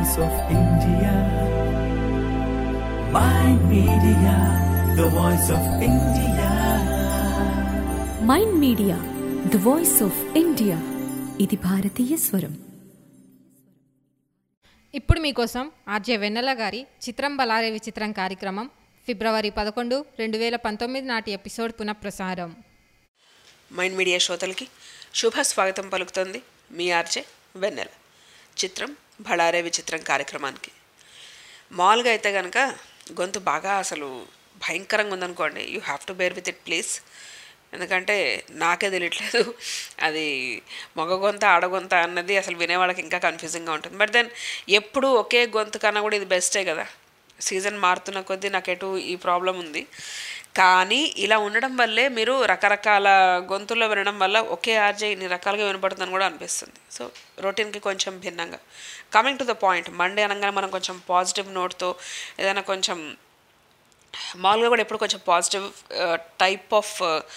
voice of India. My media, the voice of India. Mind media the voice of India ఇది భారతీయ స్వరం ఇప్పుడు మీకోసం ఆర్జే వెన్నెల గారి చిత్రం బలారే విచిత్రం కార్యక్రమం ఫిబ్రవరి పదకొండు రెండు వేల పంతొమ్మిది నాటి ఎపిసోడ్ పునఃప్రసారం మైండ్ మీడియా శ్రోతలకి శుభ స్వాగతం పలుకుతోంది మీ ఆర్జే వెన్నెల చిత్రం భళారే విచిత్రం కార్యక్రమానికి మామూలుగా అయితే కనుక గొంతు బాగా అసలు భయంకరంగా ఉందనుకోండి you have to bear with it please ఎందుకంటే నాకే తెలియట్లేదు అది మగ గొంత ఆడగొంత అన్నది అసలు వినేవాళ్ళకి ఇంకా కన్ఫ్యూజింగ్గా ఉంటుంది బట్ దెన్ ఎప్పుడు ఒకే గొంతు కన్నా కూడా ఇది బెస్టే కదా సీజన్ మారుతున్న కొద్దీ నాకు ఎటు ఈ ప్రాబ్లం ఉంది కానీ ఇలా ఉండడం వల్లే మీరు రకరకాల గొంతుల్లో వినడం వల్ల ఒకే ఆర్జే ఇన్ని రకాలుగా వినపడుతుందని కూడా అనిపిస్తుంది సో రొటీన్కి కొంచెం భిన్నంగా coming to the point Monday అనగానే మనం కొంచెం పాజిటివ్ నోట్తో ఏదైనా కొంచెం మామూలుగా కూడా ఎప్పుడు కొంచెం పాజిటివ్ టైప్ ఆఫ్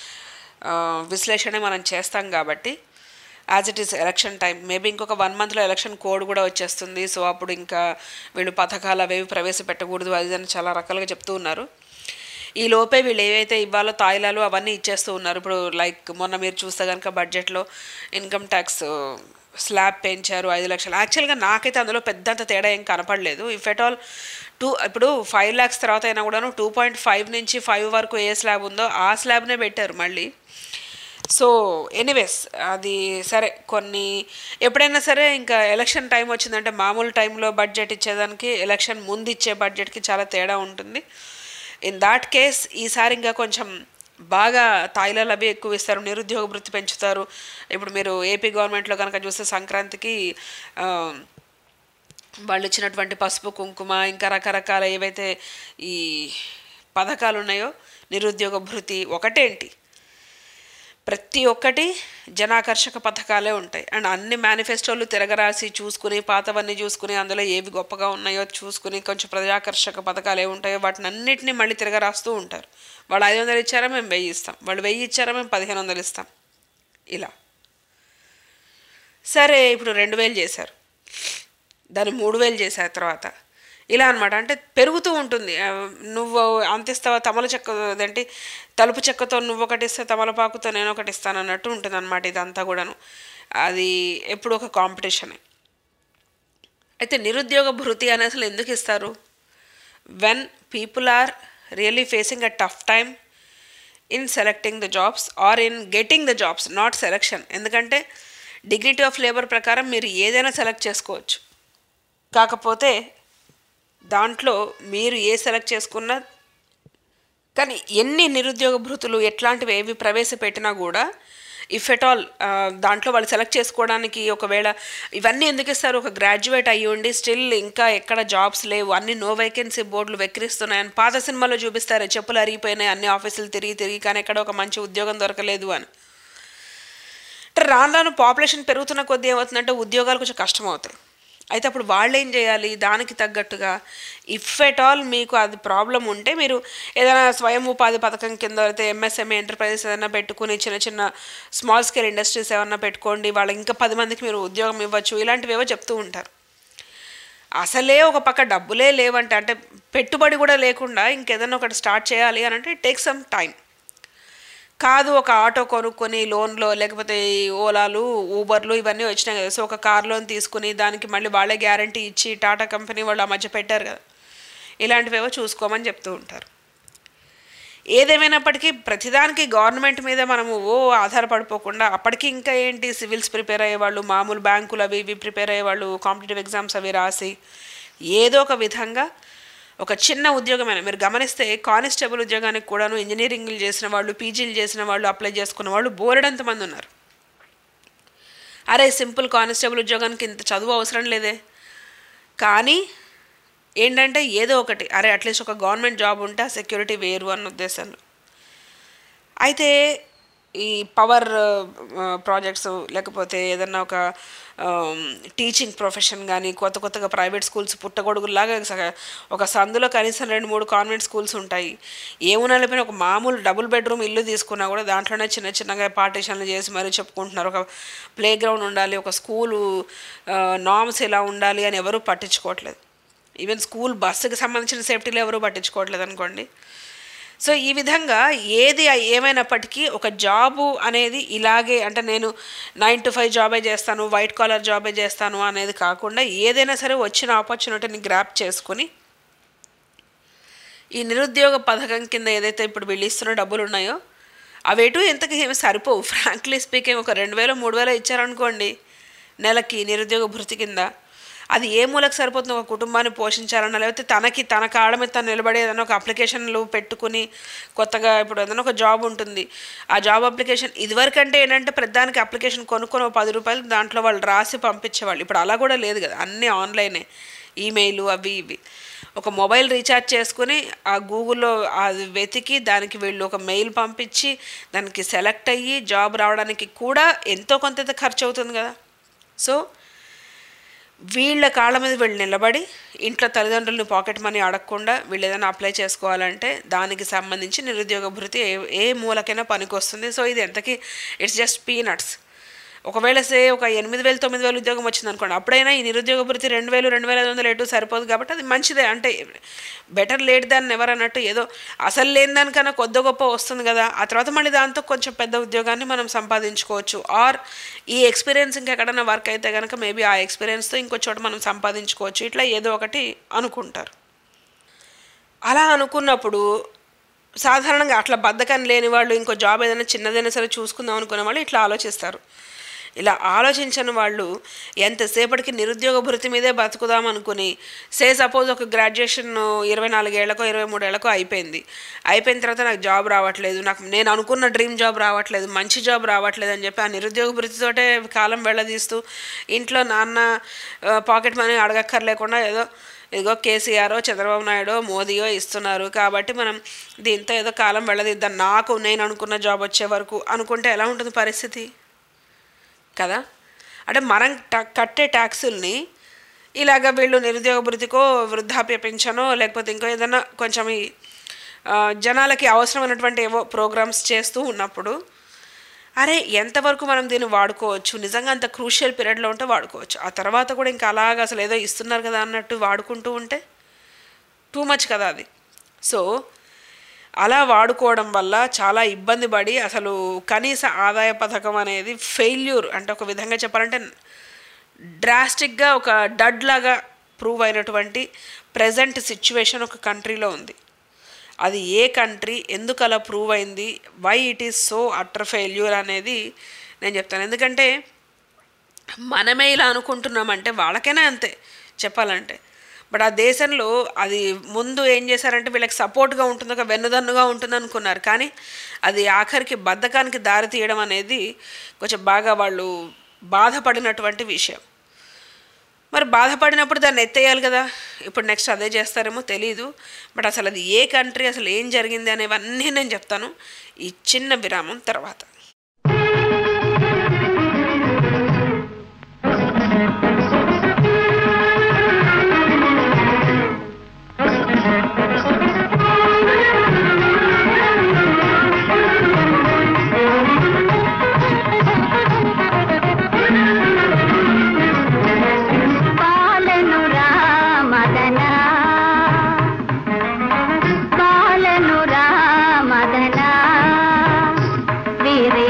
విశ్లేషణ మనం చేస్తాం కాబట్టి as it is election time maybe ఇంకొక వన్ మంత్లో ఎలక్షన్ కోడ్ కూడా వచ్చేస్తుంది సో అప్పుడు ఇంకా వీళ్ళు పథకాలు అవేవి ప్రవేశపెట్టకూడదు అది ఇది అని చాలా రకాలుగా చెప్తూ ఉన్నారు ఈ లోపే వీళ్ళు ఏవైతే ఇవ్వాలో తాయిలాలు అవన్నీ ఇచ్చేస్తూ ఉన్నారు ఇప్పుడు లైక్ మొన్న మీరు చూస్తే కనుక బడ్జెట్లో ఇన్కమ్ ట్యాక్స్ స్లాబ్ పెంచారు ఐదు లక్షలు యాక్చువల్గా నాకైతే అందులో పెద్దంత తేడా ఏం కనపడలేదు ఇఫ్ ఎట్ ఆల్ టూ ఇప్పుడు ఫైవ్ ల్యాక్స్ తర్వాత అయినా కూడాను టూ పాయింట్ ఫైవ్ నుంచి ఫైవ్ వరకు ఏ స్లాబ్ ఉందో ఆ స్లాబ్నే పెట్టారు మళ్ళీ సో ఎనీవేస్ అది సరే కొన్ని ఎప్పుడైనా సరే ఇంకా ఎలక్షన్ టైం వచ్చిందంటే మామూలు టైంలో బడ్జెట్ ఇచ్చేదానికి ఎలక్షన్ ముందు ఇచ్చే బడ్జెట్కి చాలా తేడా ఉంటుంది ఇన్ దాట్ కేస్ ఈసారి ఇంకా కొంచెం బాగా తాయిలాలు అవి ఎక్కువ ఇస్తారు నిరుద్యోగ వృత్తి పెంచుతారు ఇప్పుడు మీరు ఏపీ గవర్నమెంట్లో కనుక చూస్తే సంక్రాంతికి ఆ, వాళ్ళు ఇచ్చినటువంటి పసుపు కుంకుమ ఇంకా రకరకాల ఏవైతే ఈ పథకాలు ఉన్నాయో నిరుద్యోగ భృతి ఒకటేంటి ప్రతి ఒక్కటి జనాకర్షక పథకాలే ఉంటాయి అండ్ అన్ని మేనిఫెస్టోలు తిరగరాసి చూసుకుని పాతవన్నీ చూసుకుని అందులో ఏవి గొప్పగా ఉన్నాయో చూసుకుని కొంచెం ప్రజాకర్షక పథకాలు ఏవి ఉంటాయో వాటిని అన్నిటిని మళ్ళీ తిరగరాస్తూ ఉంటారు వాళ్ళు ఐదు వందలు ఇచ్చారా మేము వెయ్యి ఇస్తాం వాళ్ళు వెయ్యి ఇచ్చారా మేము పదిహేను వందలు ఇస్తాం ఇలా సరే ఇప్పుడు రెండు వేలు చేశారు దాన్ని మూడు వేలు చేశారు తర్వాత ఇలా అనమాట అంటే పెరుగుతూ ఉంటుంది ఆ, నువ్వు అంత ఇస్తావా తమల చెక్క అదేంటి తలుపు చెక్కతో నువ్వు ఒకటి ఇస్తే తమలపాకుతో నేను ఒకటి ఇస్తాను అన్నట్టు ఉంటుంది అనమాట ఇదంతా కూడాను అది ఎప్పుడు ఒక కాంపిటీషనే అయితే నిరుద్యోగ భృతి అని అసలు ఎందుకు ఇస్తారు when people are really facing a tough time in selecting the jobs or in getting the jobs not selection ఎందుకంటే డిగ్నిటీ ఆఫ్ లేబర్ ప్రకారం మీరు ఏదైనా సెలెక్ట్ చేసుకోవచ్చు కాకపోతే దాంట్లో మీరు ఏ సెలెక్ట్ చేసుకున్నా కానీ ఎన్ని నిరుద్యోగ భృతులు ఎట్లాంటివి ఏవి ప్రవేశపెట్టినా కూడా ఇఫ్ ఎట్ ఆల్ దాంట్లో వాళ్ళు సెలెక్ట్ చేసుకోవడానికి ఒకవేళ ఇవన్నీ ఎందుకు ఇస్తారు ఒక గ్రాడ్యుయేట్ అయ్యి ఉండి స్టిల్ ఇంకా ఎక్కడ జాబ్స్ లేవు అన్ని నో వేకెన్సీ బోర్డులు వెక్కిరిస్తున్నాయని పాత సినిమాలో చూపిస్తారు చెప్పులు అరిగిపోయినాయి అన్ని ఆఫీసులు తిరిగి తిరిగి కానీ ఎక్కడ ఒక మంచి ఉద్యోగం దొరకలేదు అని అంటే రాను రాను పాపులేషన్ పెరుగుతున్న కొద్దీ ఏమవుతుందంటే ఉద్యోగాలు కొంచెం కష్టం అవుతాయి అయితే అప్పుడు వాళ్ళు ఏం చేయాలి దానికి తగ్గట్టుగా ఇఫ్ ఎట్ ఆల్ మీకు అది ప్రాబ్లం ఉంటే మీరు ఏదైనా స్వయం ఉపాధి పథకం కింద అయితే ఎంఎస్ఎంఈ ఎంటర్ప్రైజెస్ ఏదైనా పెట్టుకుని చిన్న చిన్న స్మాల్ స్కేల్ ఇండస్ట్రీస్ ఏమన్నా పెట్టుకోండి వాళ్ళకి ఇంకా పది మందికి మీరు ఉద్యోగం ఇవ్వచ్చు ఇలాంటివి ఏవో చెప్తూ ఉంటారు అసలే ఒక పక్క డబ్బులే లేవంటే అంటే పెట్టుబడి కూడా లేకుండా ఇంకేదైనా ఒకటి స్టార్ట్ చేయాలి అని అంటే టేక్ సమ్ టైం కాదు ఒక ఆటో కొనుక్కొని లోన్లో లేకపోతే ఈ ఓలాలు ఊబర్లు ఇవన్నీ వచ్చినాయి కదా సో ఒక కార్ లోన్ తీసుకుని దానికి మళ్ళీ వాళ్ళే గ్యారంటీ ఇచ్చి టాటా కంపెనీ వాళ్ళు ఆ మధ్య పెట్టారు కదా ఇలాంటివేవో చూసుకోమని చెప్తూ ఉంటారు ఏదేమైనప్పటికీ ప్రతిదానికి గవర్నమెంట్ మీద మనము ఓ ఆధారపడిపోకుండా అప్పటికి ఇంకా ఏంటి సివిల్స్ ప్రిపేర్ అయ్యేవాళ్ళు మామూలు బ్యాంకులు అవి ఇవి ప్రిపేర్ అయ్యేవాళ్ళు కాంపిటేటివ్ ఎగ్జామ్స్ అవి రాసి ఏదో ఒక విధంగా ఒక చిన్న ఉద్యోగమైన మీరు గమనిస్తే కానిస్టేబుల్ ఉద్యోగానికి కూడాను ఇంజనీరింగ్లు చేసిన వాళ్ళు పీజీలు చేసిన వాళ్ళు అప్లై చేసుకున్న వాళ్ళు బోలెడంత మంది ఉన్నారు అరే సింపుల్ కానిస్టేబుల్ ఉద్యోగానికి ఇంత చదువు అవసరం లేదే కానీ ఏంటంటే ఏదో ఒకటి అరే అట్లీస్ట్ ఒక గవర్నమెంట్ జాబ్ ఉంటే ఆ సెక్యూరిటీ వేరు అన్న ఉద్దేశంలో అయితే ఈ పవర్ ప్రాజెక్ట్స్ లేకపోతే ఏదన్నా ఒక టీచింగ్ ప్రొఫెషన్ కానీ కొత్త కొత్తగా ప్రైవేట్ స్కూల్స్ పుట్టగొడుగులాగా సగ- ఒక సందులో కనీసం రెండు మూడు కాన్వెంట్ స్కూల్స్ ఉంటాయి ఏమున్నా ఒక మామూలు డబుల్ బెడ్రూమ్ ఇల్లు తీసుకున్నా కూడా దాంట్లోనే చిన్న చిన్నగా పార్టీషన్లు చేసి మరీ చెప్పుకుంటున్నారు ఒక ప్లే గ్రౌండ్ ఉండాలి ఒక స్కూలు నామ్స్ ఎలా ఉండాలి అని ఎవరూ పట్టించుకోవట్లేదు ఈవెన్ స్కూల్ బస్సుకి సంబంధించిన సేఫ్టీలు ఎవరూ పట్టించుకోవట్లేదు అనుకోండి సో ఈ విధంగా ఏది ఏమైనప్పటికీ ఒక జాబు అనేది ఇలాగే అంటే నేను నైన్ టు ఫైవ్ జాబే చేస్తాను వైట్ కాలర్ జాబే చేస్తాను అనేది కాకుండా ఏదైనా సరే వచ్చిన ఆపర్చునిటీని గ్రాప్ చేసుకుని ఈ నిరుద్యోగ పథకం కింద ఏదైతే ఇప్పుడు వీళ్ళు ఇస్తున్న డబ్బులు ఉన్నాయో అవేటు ఎంతకి ఏమి సరిపోవు ఫ్రాంక్లీ స్పీకింగ్ ఒక రెండు వేలు మూడు వేలు ఇచ్చారనుకోండి నెలకి నిరుద్యోగ భృతి కింద అది ఏ మూలకు సరిపోతుంది ఒక కుటుంబాన్ని పోషించాలన్నా లేకపోతే తనకి తన కాళ్ళ మీద తను నిలబడి ఏదైనా ఒక అప్లికేషన్లు పెట్టుకుని కొత్తగా ఇప్పుడు ఏదైనా ఒక జాబ్ ఉంటుంది ఆ జాబ్ అప్లికేషన్ ఇదివరకంటే ఏంటంటే ప్రధానికి అప్లికేషన్ కొనుక్కొని ఒక పది రూపాయలు దాంట్లో వాళ్ళు రాసి పంపించేవాళ్ళు ఇప్పుడు అలా కూడా లేదు కదా అన్నీ ఆన్లైనే ఈమెయిల్ అవి ఇవి ఒక మొబైల్ రీఛార్జ్ చేసుకుని ఆ గూగుల్లో అది వెతికి దానికి వీళ్ళు ఒక మెయిల్ పంపించి దానికి సెలెక్ట్ అయ్యి జాబ్ రావడానికి కూడా ఎంతో కొంత అయితే ఖర్చు అవుతుంది కదా సో వీళ్ళ కాళ్ళ మీద వీళ్ళు నిలబడి ఇంట్లో తల్లిదండ్రులను పాకెట్ మనీ అడగకుండా వీళ్ళు ఏదైనా అప్లై చేసుకోవాలంటే దానికి సంబంధించి నిరుద్యోగ భృతి ఏ ఏ మూలకైనా పనికొస్తుంది సో ఇది ఎంతకి ఇట్స్ జస్ట్ పీనట్స్ ఒకవేళ సే ఒక ఎనిమిది వేలు తొమ్మిది వేలు ఉద్యోగం వచ్చింది అనుకోండి అప్పుడైనా ఈ నిరుద్యోగ భృతి రెండు వేలు రెండు వేల ఐదు వందలు ఎటు సరిపోదు కాబట్టి అది మంచిదే అంటే బెటర్ లేట్ దాన్ని ఎవరు అన్నట్టు ఏదో అసలు లేని దానికన్నా కొద్ది గొప్ప వస్తుంది కదా ఆ తర్వాత మళ్ళీ దాంతో కొంచెం పెద్ద ఉద్యోగాన్ని మనం సంపాదించుకోవచ్చు ఆర్ ఈ ఎక్స్పీరియన్స్ ఇంకెక్కడైనా వర్క్ అయితే కనుక మేబీ ఆ ఎక్స్పీరియన్స్తో ఇంకో చోట మనం సంపాదించుకోవచ్చు ఇట్లా ఏదో ఒకటి అనుకుంటారు అలా అనుకున్నప్పుడు సాధారణంగా అట్లా బద్ధకం లేని వాళ్ళు ఇంకో జాబ్ ఏదైనా చిన్నదైనా సరే చూసుకుందాం అనుకునే వాళ్ళు ఇట్లా ఆలోచిస్తారు ఇలా ఆలోచించని వాళ్ళు ఎంతసేపటికి నిరుద్యోగ భృతి మీదే బతుకుదాం అనుకుని సే సపోజ్ ఒక గ్రాడ్యుయేషన్ ఇరవై నాలుగేళ్లకో ఇరవై మూడేళ్లకో అయిపోయింది అయిపోయిన తర్వాత నాకు జాబ్ రావట్లేదు నాకు నేను అనుకున్న డ్రీమ్ జాబ్ రావట్లేదు మంచి జాబ్ రావట్లేదు అని చెప్పి ఆ నిరుద్యోగ భృతితోటే కాలం వెళ్ళదీస్తూ ఇంట్లో నాన్న పాకెట్ మనీ అడగక్కర్లేకుండా ఏదో ఇదిగో కేసీఆర్ చంద్రబాబు నాయుడు మోదీయో ఇస్తున్నారు కాబట్టి మనం దీంతో ఏదో కాలం వెళ్ళదిద్దాం నాకు నేను అనుకున్న జాబ్ వచ్చే వరకు అనుకుంటే ఎలా ఉంటుంది పరిస్థితి కదా అంటే మనం ట- కట్టే ట్యాక్సుల్ని ఇలాగ వీళ్ళు నిరుద్యోగ భృతికో వృద్ధాప్య పెన్షనో లేకపోతే ఇంకో ఏదైనా కొంచెం ఈ ఆ, జనాలకి అవసరమైనటువంటి ఏవో ప్రోగ్రామ్స్ చేస్తూ ఉన్నప్పుడు అరే ఎంతవరకు మనం దీన్ని వాడుకోవచ్చు నిజంగా అంత క్రూషియల్ పీరియడ్లో ఉంటే వాడుకోవచ్చు ఆ తర్వాత కూడా ఇంకా అలాగ అసలు ఏదో ఇస్తున్నారు కదా అన్నట్టు వాడుకుంటూ ఉంటే టూ మచ్ కదా అది సో అలా వాడుకోవడం వల్ల చాలా ఇబ్బంది పడి అసలు కనీస ఆదాయ పథకం అనేది ఫెయిల్యూర్ అంటే ఒక విధంగా చెప్పాలంటే డ్రాస్టిక్గా ఒక డడ్ లాగా ప్రూవ్ అయినటువంటి ప్రజెంట్ సిచ్యువేషన్ ఒక కంట్రీలో ఉంది అది ఏ కంట్రీ ఎందుకు అలా ప్రూవ్ అయింది why it is so utter failure అనేది నేను చెప్తాను ఎందుకంటే మనమే ఇలా అనుకుంటున్నామంటే వాళ్ళకైనా అంతే చెప్పాలంటే బట్ ఆ దేశంలో అది ముందు ఏం చేశారంటే వీళ్ళకి సపోర్ట్గా ఉంటుంది ఒక వెన్నుదన్నుగా ఉంటుంది అనుకున్నారు కానీ అది ఆఖరికి బద్ధకానికి దారి తీయడం అనేది కొంచెం బాగా వాళ్ళు బాధపడినటువంటి విషయం మరి బాధపడినప్పుడు దాన్ని ఎత్తేయాలి కదా ఇప్పుడు నెక్స్ట్ అదే చేస్తారేమో తెలీదు బట్ అసలు అది ఏ కంట్రీ అసలు ఏం జరిగింది అనేవన్నీ నేను చెప్తాను ఈ చిన్న విరామం తర్వాత పాలను రామదనా పాలను రామదనా వీరి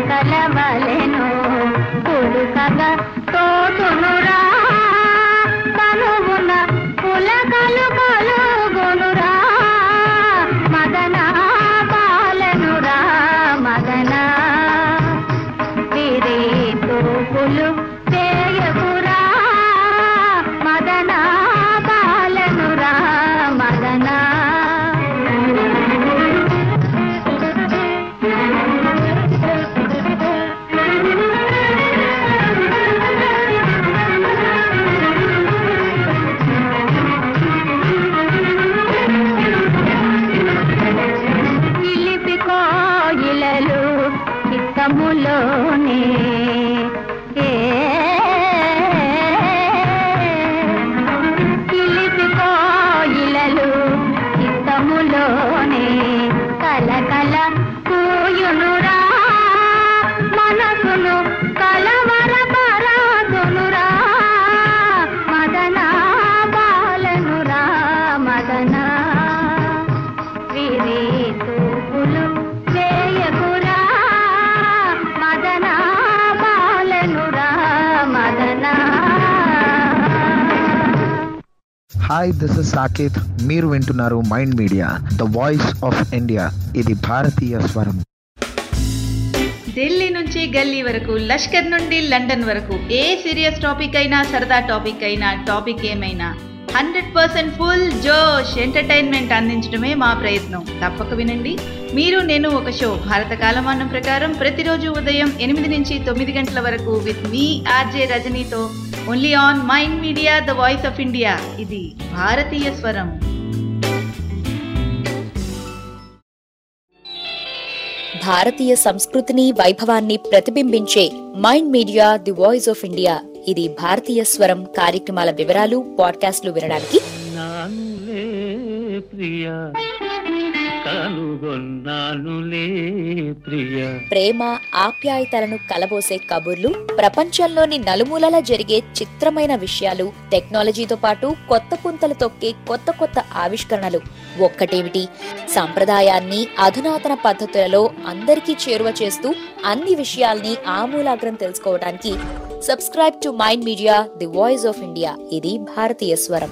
కలవలెను పులుకగా తోచునురా తనువున పులకలు కలుగునురా మదన బాలనురా మదన విరే తోపులు చేయకురా మదన బాలనురా మదన చిలిపి కోయిలలు చిత్తములోనే ఏ చిలిపి కోయిలలు చిత్తములోనే కలకల కూయునురా మనసును కలవర పరాదునురా మదన బాలనురా మదన విరే తూపులు చేయకురా మదన బాలనురా మదన హాయ్ దిస్ ఇస్ సాకేత్ మీరు వింటున్నారు mind media the voice of India ఇది భారతీయ స్వరం ఢిల్లీ నుంచి గల్లీ వరకు లష్కర్ నుండి లండన్ వరకు ఏ సీరియస్ టాపిక్ అయినా సరదా టాపిక్ అయినా టాపిక్ ఏమైనా హండ్రెడ్ పర్సెంట్ ఫుల్ జోష్ ఎంటర్టైన్మెంట్ అందించడమే మా ప్రయత్నం తప్పక వినండి మీరు నేను ఒక షో భారత కాలమానం ప్రకారం ప్రతిరోజు ఉదయం ఎనిమిది నుంచి తొమ్మిది గంటల వరకు విత్ మీ ఆర్జే రజనీతో only on Mind media the voice of India ఇది భారతీయ స్వరం భారతీయ సంస్కృతిని వైభవాన్ని ప్రతిబింబించే Mind Media the voice of India ఇది భారతీయ స్వరం కార్యక్రమాల వివరాలు పాడ్కాస్ట్లు వినడానికి నానులే ప్రియ కనుగొన్నానులే ప్రియ ప్రేమ ఆప్యాయతలను కలబోసే కబుర్లు ప్రపంచంలోని నలుమూలల జరిగే చిత్రమైన విషయాలు టెక్నాలజీతో పాటు కొత్త పుంతలు తొక్కే కొత్త కొత్త ఆవిష్కరణలు ఒక్కటేమిటి సంప్రదాయాన్ని అధునాతన పద్ధతులలో అందరికీ చేరువ చేస్తూ అన్ని విషయాల్ని ఆమూలాగ్రం తెలుసుకోవడానికి subscribe to Mind Media the voice of India ఇది భారతీయ స్వరం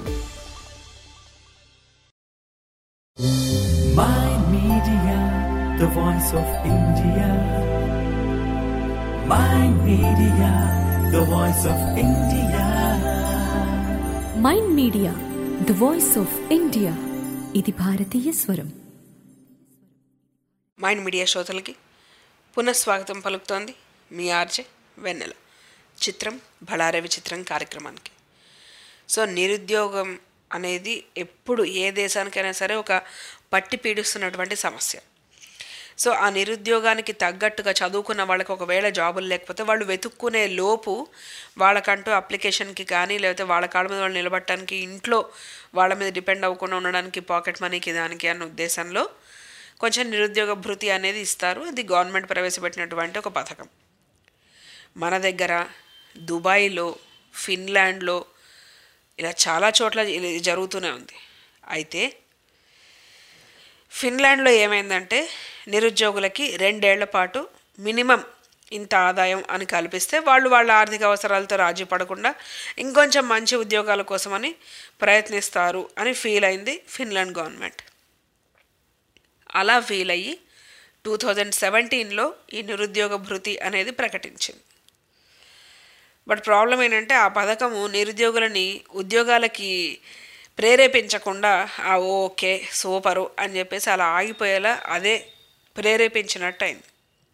Mind Media, the voice of India. Mind Media, the voice of India. Mind media the voice of India ఇది భారతీయ స్వరం మైండ్ మీడియా శ్రోతలకి పునఃస్వాగతం పలుకుతోంది మీ ఆర్జే వెన్నెల చిత్రం బళారే విచిత్రం కార్యక్రమానికి సో నిరుద్యోగం అనేది ఎప్పుడు ఏ దేశానికైనా సరే ఒక పట్టి పీడిస్తున్నటువంటి సమస్య సో ఆ నిరుద్యోగానికి తగ్గట్టుగా చదువుకున్న వాళ్ళకి ఒకవేళ జాబులు లేకపోతే వాళ్ళు వెతుక్కునే లోపు వాళ్ళకంటూ అప్లికేషన్కి కానీ లేకపోతే వాళ్ళ కాళ్ళ మీద వాళ్ళు నిలబడటానికి ఇంట్లో వాళ్ళ మీద డిపెండ్ అవ్వకుండా ఉండడానికి పాకెట్ మనీకి దానికి అన్న ఉద్దేశంలో కొంచెం నిరుద్యోగ భృతి అనేది ఇస్తారు అది గవర్నమెంట్ ప్రవేశపెట్టినటువంటి ఒక పథకం మన దగ్గర దుబాయ్లో ఫిన్లాండ్లో ఇలా చాలా చోట్ల ఇది జరుగుతూనే ఉంది అయితే ఫిన్లాండ్లో ఏమైందంటే నిరుద్యోగులకి రెండేళ్ల పాటు మినిమం ఇంత ఆదాయం అని కల్పిస్తే వాళ్ళు వాళ్ళ ఆర్థిక అవసరాలతో రాజీ పడకుండా ఇంకొంచెం మంచి ఉద్యోగాల కోసమని ప్రయత్నిస్తారు అని ఫీల్ అయింది ఫిన్లాండ్ గవర్నమెంట్ అలా ఫీల్ అయ్యి టూ థౌజండ్ సెవెంటీన్లో ఈ నిరుద్యోగ భృతి అనేది ప్రకటించింది బట్ ప్రాబ్లం ఏంటంటే ఆ పథకము నిరుద్యోగులని ఉద్యోగాలకి ప్రేరేపించకుండా ఆ ఓకే సూపరు అని చెప్పేసి అలా ఆగిపోయేలా అదే ప్రేరేపించినట్టు అయింది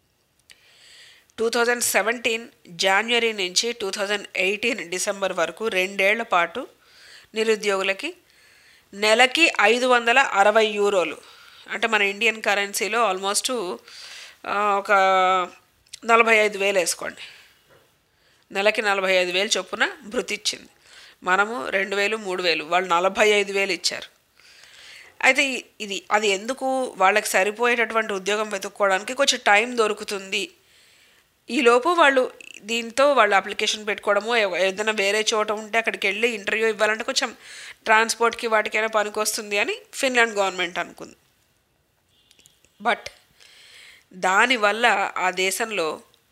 టూ థౌజండ్ సెవెంటీన్ జాన్వరి నుంచి టూ థౌజండ్ ఎయిటీన్ డిసెంబర్ వరకు రెండేళ్ల పాటు నిరుద్యోగులకి నెలకి ఐదు వందల అరవై యూరోలు అంటే మన ఇండియన్ కరెన్సీలో ఆల్మోస్ట్ ఒక నలభై ఐదు వేలు వేసుకోండి నెలకి నలభై ఐదు వేలు చొప్పున భృతి ఇచ్చింది మనము రెండు వేలు మూడు వేలు వాళ్ళు నలభై ఐదు వేలు ఇచ్చారు అయితే ఈ- ఇది అది ఎందుకు వాళ్ళకి సరిపోయేటటువంటి ఉద్యోగం వెతుక్కోవడానికి కొంచెం టైం దొరుకుతుంది ఈలోపు వాళ్ళు దీంతో వాళ్ళు అప్లికేషన్ పెట్టుకోవడము ఏ- ఏదైనా వేరే చోట ఉంటే అక్కడికి వెళ్ళి ఇంటర్వ్యూ ఇవ్వాలంటే కొంచెం ట్రాన్స్పోర్ట్కి వాటికైనా పనికొస్తుంది అని ఫిన్లాండ్ గవర్నమెంట్ అనుకుంది బట్ దానివల్ల ఆ దేశంలో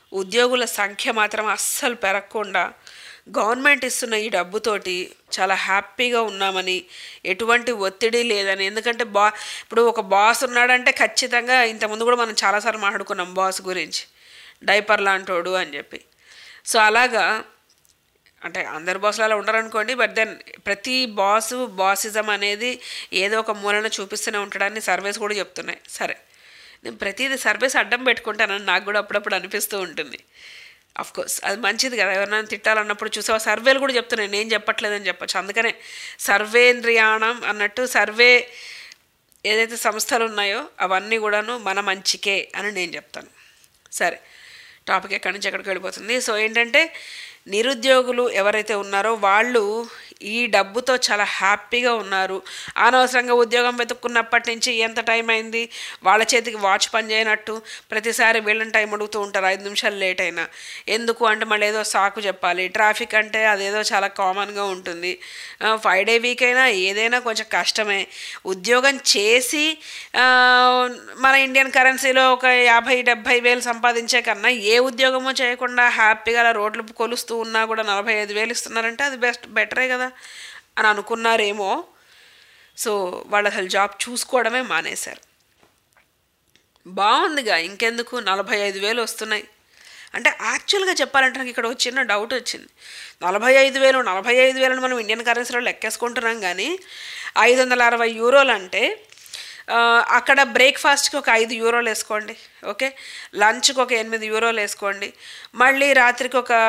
ఉద్యోగుల సంఖ్య మాత్రం అస్సలు పెరగకుండా గవర్నమెంట్ ఇస్తున్న ఈ డబ్బుతోటి చాలా హ్యాపీగా ఉన్నామని ఎటువంటి ఒత్తిడి లేదని ఎందుకంటే బా ఇప్పుడు ఒక బాస్ ఉన్నాడంటే ఖచ్చితంగా ఇంతకుముందు కూడా మనం చాలాసార్లు మాట్లాడుకున్నాం బాస్ గురించి డైపర్ లాంటోడు అని చెప్పి సో అలాగా అంటే అందరు బాసులు అలా ఉండరనుకోండి బట్ దెన్ ప్రతి బాసు బాసిజం అనేది ఏదో ఒక మూలన చూపిస్తూనే ఉంటాడని సర్వేస్ కూడా చెప్తున్నాయి సరే నేను ప్రతిదీ సర్వేస్ అడ్డం పెట్టుకుంటానని నాకు కూడా అప్పుడప్పుడు అనిపిస్తూ ఉంటుంది అఫ్ కోర్స్ అది మంచిది కదా ఎవరైనా తిట్టాలన్నప్పుడు చూసావా సర్వేలు కూడా చెప్తున్నాయి నేను చెప్పట్లేదని చెప్పచ్చు అందుకనే సర్వేంద్రియాణం అన్నట్టు సర్వే ఏదైతే సంస్థలు ఉన్నాయో అవన్నీ కూడాను మన మంచికే అని నేను చెప్తాను సరే టాపిక్ ఎక్కడి నుంచి ఎక్కడికి వెళ్ళిపోతుంది సో ఏంటంటే నిరుద్యోగులు ఎవరైతే ఉన్నారో వాళ్ళు ఈ డబ్బుతో చాలా హ్యాపీగా ఉన్నారు అనవసరంగా ఉద్యోగం వెతుక్కున్నప్పటి నుంచి ఎంత టైం అయింది వాళ్ళ చేతికి వాచ్ పని చేయనట్టు ప్రతిసారి వీళ్ళని టైం అడుగుతూ ఉంటారు ఐదు నిమిషాలు లేట్ అయినా ఎందుకు అంటే మళ్ళీ ఏదో సాకు చెప్పాలి ట్రాఫిక్ అంటే అదేదో చాలా కామన్గా ఉంటుంది ఫైవ్ డే వీక్ అయినా ఏదైనా కొంచెం కష్టమే ఉద్యోగం చేసి ఆ, మన ఇండియన్ కరెన్సీలో ఒక యాభై డెబ్భై వేలు సంపాదించే కన్నా ఏ ఉద్యోగమో చేయకుండా హ్యాపీగా అలా రోడ్లు కొలుస్తూ ఉన్నా కూడా నలభై ఐదు వేలు ఇస్తున్నారంటే అది బెస్ట్ బెటరే కదా అని అనుకున్నారేమో సో వాళ్ళు అసలు జాబ్ చూసుకోవడమే మానేశారు బాగుందిగా ఇంకెందుకు నలభై ఐదు వేలు వస్తున్నాయి అంటే యాక్చువల్గా చెప్పాలంటే నాకు ఇక్కడ ఒక చిన్న డౌట్ వచ్చింది నలభై ఐదు వేలు నలభై ఐదు వేలను మనం ఇండియన్ కరెన్సీలో లెక్కేసుకుంటున్నాం కానీ ఐదు వందల అరవై యూరోలు అంటే ఆ, అక్కడ బ్రేక్ఫాస్ట్కి ఒక ఐదు యూరోలు వేసుకోండి ఓకే లంచ్కి ఒక ఎనిమిది యూరోలు వేసుకోండి మళ్ళీ రాత్రికి ఒక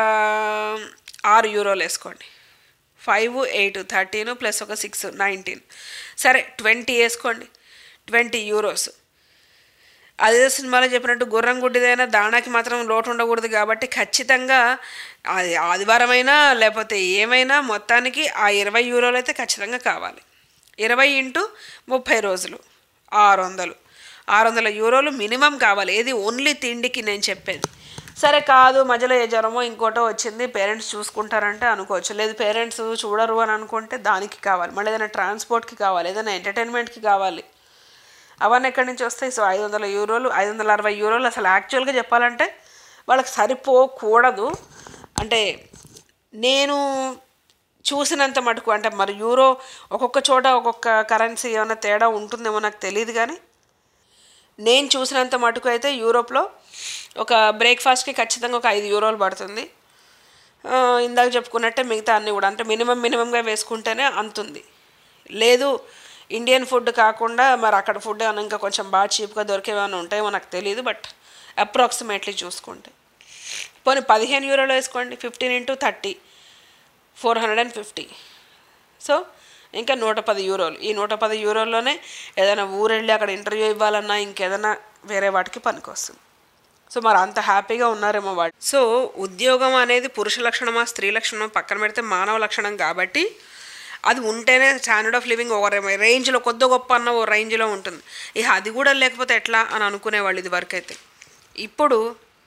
ఆరు యూరోలు వేసుకోండి ఫైవ్ ఎయిట్ థర్టీన్ ప్లస్ ఒక సిక్స్ నైన్టీన్ సరే ట్వంటీ వేసుకోండి ట్వంటీ యూరోస్ అదే సినిమాలో చెప్పినట్టు గుర్రం గుడ్డిదైనా దానాకి మాత్రం లోటు ఉండకూడదు కాబట్టి ఖచ్చితంగా అది ఆదివారమైనా లేకపోతే ఏమైనా మొత్తానికి ఆ ఇరవై యూరోలు అయితే ఖచ్చితంగా కావాలి ఇరవై ఇంటూ ముప్పై రోజులు ఆరు వందలు ఆరు వందల యూరోలు మినిమం కావాలి ఏది ఓన్లీ తిండికి నేను చెప్పేది సరే కాదు మధ్యలో ఏ జ్వరమో ఇంకోటో వచ్చింది పేరెంట్స్ చూసుకుంటారంటే అనుకోవచ్చు లేదు పేరెంట్స్ చూడరు అని అనుకుంటే దానికి కావాలి మళ్ళీ ఏదైనా ట్రాన్స్పోర్ట్కి కావాలి ఏదైనా ఎంటర్టైన్మెంట్కి కావాలి అవన్నీ ఎక్కడి నుంచి వస్తాయి సో ఐదు వందల యూరోలు ఐదు వందల అరవై యూరోలు అసలు యాక్చువల్గా చెప్పాలంటే వాళ్ళకి సరిపోకూడదు అంటే నేను చూసినంత మటుకు అంటే మరి యూరో ఒక్కొక్క చోట ఒక్కొక్క కరెన్సీ ఏమైనా తేడా ఉంటుందేమో నాకు తెలియదు కానీ నేను చూసినంత మటుకు అయితే యూరోప్లో ఒక బ్రేక్ఫాస్ట్కి ఖచ్చితంగా ఒక ఐదు యూరోలు పడుతుంది ఆ, ఇందాక చెప్పుకున్నట్టే మిగతా అన్నీ కూడా అంటే మినిమం మినిమంగా వేసుకుంటేనే అంతుంది లేదు ఇండియన్ ఫుడ్ కాకుండా మరి అక్కడ ఫుడ్ ఏమైనా ఇంకా కొంచెం బాగా చీప్గా దొరికేమైనా ఉంటాయేమో నాకు తెలియదు బట్ అప్రాక్సిమేట్లీ చూసుకుంటే పోనీ పదిహేను యూరోలు వేసుకోండి fifteen into thirty four hundred and fifty so ఇంకా నూట పది యూరోలు ఈ నూట పది యూరోల్లోనే ఏదైనా ఊరెళ్ళి అక్కడ ఇంటర్వ్యూ ఇవ్వాలన్నా ఇంకేదైనా వేరే వాటికి పనికొస్తుంది సో మరి అంత హ్యాపీగా ఉన్నారేమో వాడు సో ఉద్యోగం అనేది పురుష లక్షణమా స్త్రీ లక్షణమా పక్కన పెడితే మానవ లక్షణం కాబట్టి అది ఉంటేనే స్టాండర్డ్ ఆఫ్ లివింగ్ ఒక రేంజ్లో కొద్ది గొప్ప అన్న ఓ రేంజ్లో ఉంటుంది ఇక అది కూడా లేకపోతే ఎట్లా అని అనుకునేవాళ్ళు ఇది వరకు అయితే ఇప్పుడు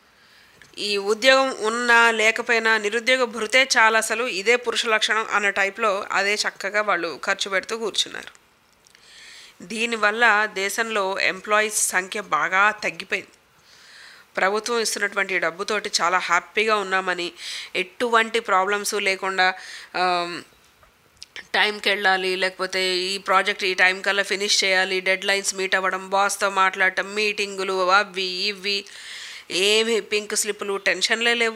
ఈ ఉద్యోగం ఉన్నా లేకపోయినా నిరుద్యోగ భృతే చాలా అసలు ఇదే పురుష లక్షణం అన్న టైప్లో అదే చక్కగా వాళ్ళు ఖర్చు పెడుతూ కూర్చున్నారు దీనివల్ల దేశంలో ఎంప్లాయీస్ సంఖ్య బాగా తగ్గిపోయింది ప్రభుత్వం ఇస్తున్నటువంటి ఈ డబ్బుతోటి చాలా హ్యాపీగా ఉన్నామని ఎటువంటి ప్రాబ్లమ్స్ లేకుండా ఆమ్, టైంకి వెళ్ళాలి లేకపోతే ఈ ప్రాజెక్ట్ ఈ టైం కల్లా ఫినిష్ చేయాలి డెడ్ లైన్స్ మీట్ అవ్వడం బాస్తో మాట్లాడటం మీటింగులు అవి ఇవి ఏమి పింక్ స్లిప్పులు టెన్షన్లే లేవు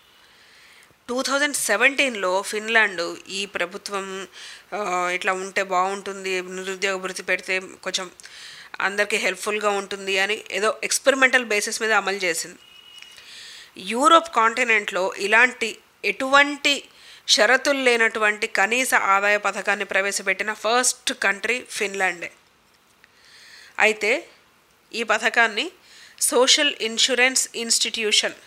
టూ థౌజండ్ సెవెంటీన్లో ఫిన్లాండ్ ఈ ప్రభుత్వం ఆ, ఇట్లా ఉంటే బాగుంటుంది నిరుద్యోగ భృతి పెడితే కొంచెం అందరికీ హెల్ప్ఫుల్గా ఉంటుంది అని ఏదో ఎక్స్పెరిమెంటల్ బేసిస్ మీద అమలు చేసింది యూరోప్ కాంటినెంట్లో ఇలాంటి ఎటువంటి షరతులు లేనటువంటి కనీస ఆదాయ పథకాన్ని ప్రవేశపెట్టిన ఫస్ట్ కంట్రీ ఫిన్లాండే అయితే ఈ పథకాన్ని సోషల్ ఇన్సూరెన్స్ ఇన్స్టిట్యూషన్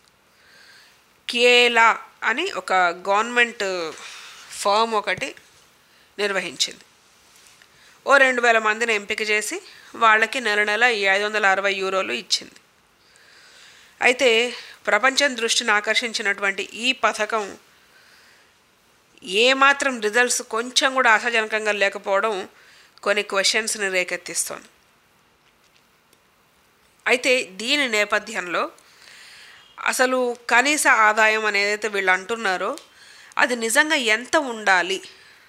కేలా అని ఒక గవర్నమెంట్ ఫర్మ్ ఒకటి నిర్వహించింది ఓ రెండు వేల మందిని ఎంపిక చేసి వాళ్ళకి నెల నెల ఈ ఐదు వందల అరవై యూరోలు ఇచ్చింది అయితే ప్రపంచం దృష్టిని ఆకర్షించినటువంటి ఈ పథకం ఏమాత్రం రిజల్ట్స్ కొంచెం కూడా ఆశాజనకంగా లేకపోవడం కొన్ని క్వశ్చన్స్ని రేకెత్తిస్తోంది అయితే దీని నేపథ్యంలో అసలు కనీస ఆదాయం అనేదైతే వీళ్ళు అంటున్నారో అది నిజంగా ఎంత ఉండాలి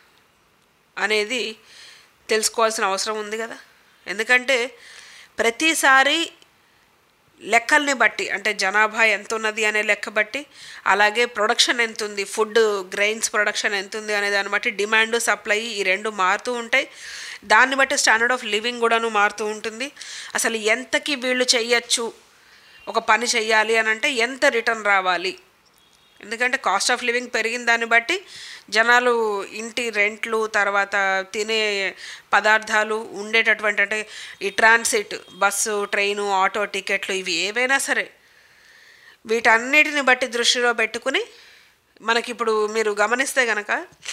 అనేది తెలుసుకోవాల్సిన అవసరం ఉంది కదా ఎందుకంటే ప్రతిసారి లెక్కల్ని బట్టి అంటే జనాభా ఎంత ఉన్నది అనే లెక్క బట్టి అలాగే ప్రొడక్షన్ ఎంత ఉంది ఫుడ్ గ్రెయిన్స్ ప్రొడక్షన్ ఎంత ఉంది అనే దాన్ని బట్టి డిమాండ్ సప్లై ఈ రెండు మారుతూ ఉంటాయి దాన్ని బట్టి స్టాండర్డ్ ఆఫ్ లివింగ్ కూడాను మారుతూ ఉంటుంది అసలు ఎంతకి వీళ్ళు చెయ్యొచ్చు ఒక పని చెయ్యాలి అని అంటే ఎంత రిటర్న్ రావాలి ఎందుకంటే కాస్ట్ ఆఫ్ లివింగ్ పెరిగిన దాన్ని బట్టి జనాలు ఇంటి రెంట్లు తర్వాత తినే పదార్థాలు ఉండేటటువంటి అంటే ఈ ట్రాన్సిట్ బస్సు ట్రైను ఆటో టికెట్లు ఇవి ఏవైనా సరే వీటన్నిటిని బట్టి దృష్టిలో పెట్టుకుని మనకిప్పుడు మీరు గమనిస్తే కనుక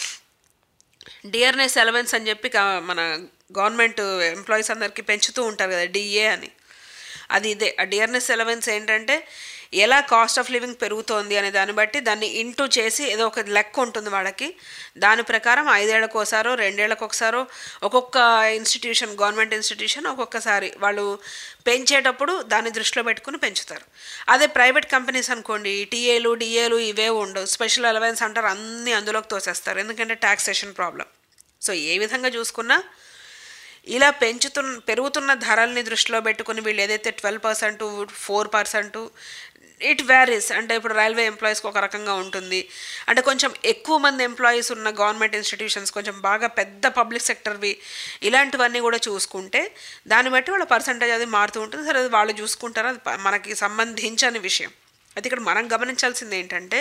డిఆర్ఎస్ ఎలవెన్స్ అని చెప్పి క- మన గవర్నమెంట్ ఎంప్లాయీస్ అందరికీ పెంచుతూ ఉంటారు కదా డిఏ అని అది ఇదే ఆ డిఆర్ఎస్ ఎలవెన్స్ ఏంటంటే ఎలా కాస్ట్ ఆఫ్ లివింగ్ పెరుగుతోంది అనే దాన్ని బట్టి దాన్ని ఇంటూ చేసి ఏదో ఒక లెక్క ఉంటుంది వాళ్ళకి దాని ప్రకారం ఐదేళ్లకు ఒకసారో రెండేళ్లకు ఒకసారో ఒక్కొక్క ఇన్స్టిట్యూషన్ గవర్నమెంట్ ఇన్స్టిట్యూషన్ ఒక్కొక్కసారి వాళ్ళు పెంచేటప్పుడు దాన్ని దృష్టిలో పెట్టుకుని పెంచుతారు అదే ప్రైవేట్ కంపెనీస్ అనుకోండి టీఏలు డిఏలు ఇవే ఉండవు స్పెషల్ అలవెన్స్ అంటారు అన్నీ అందులోకి తోసేస్తారు ఎందుకంటే ట్యాక్సేషన్ ప్రాబ్లం సో ఏ విధంగా చూసుకున్నా ఇలా పెంచుతున్న పెరుగుతున్న ధరల్ని దృష్టిలో పెట్టుకుని వీళ్ళు ఏదైతే twelve percent four percent it varies అంటే ఇప్పుడు రైల్వే ఎంప్లాయీస్కి ఒక రకంగా ఉంటుంది అంటే కొంచెం ఎక్కువ మంది ఎంప్లాయీస్ ఉన్న గవర్నమెంట్ ఇన్స్టిట్యూషన్స్ కొంచెం బాగా పెద్ద పబ్లిక్ సెక్టర్వి ఇలాంటివన్నీ కూడా చూసుకుంటే దాన్ని బట్టి వాళ్ళ పర్సంటేజ్ అది మారుతూ ఉంటుంది సరే అది వాళ్ళు చూసుకుంటారు అది ప- మనకి సంబంధించని విషయం అయితే ఇక్కడ మనం గమనించాల్సింది ఏంటంటే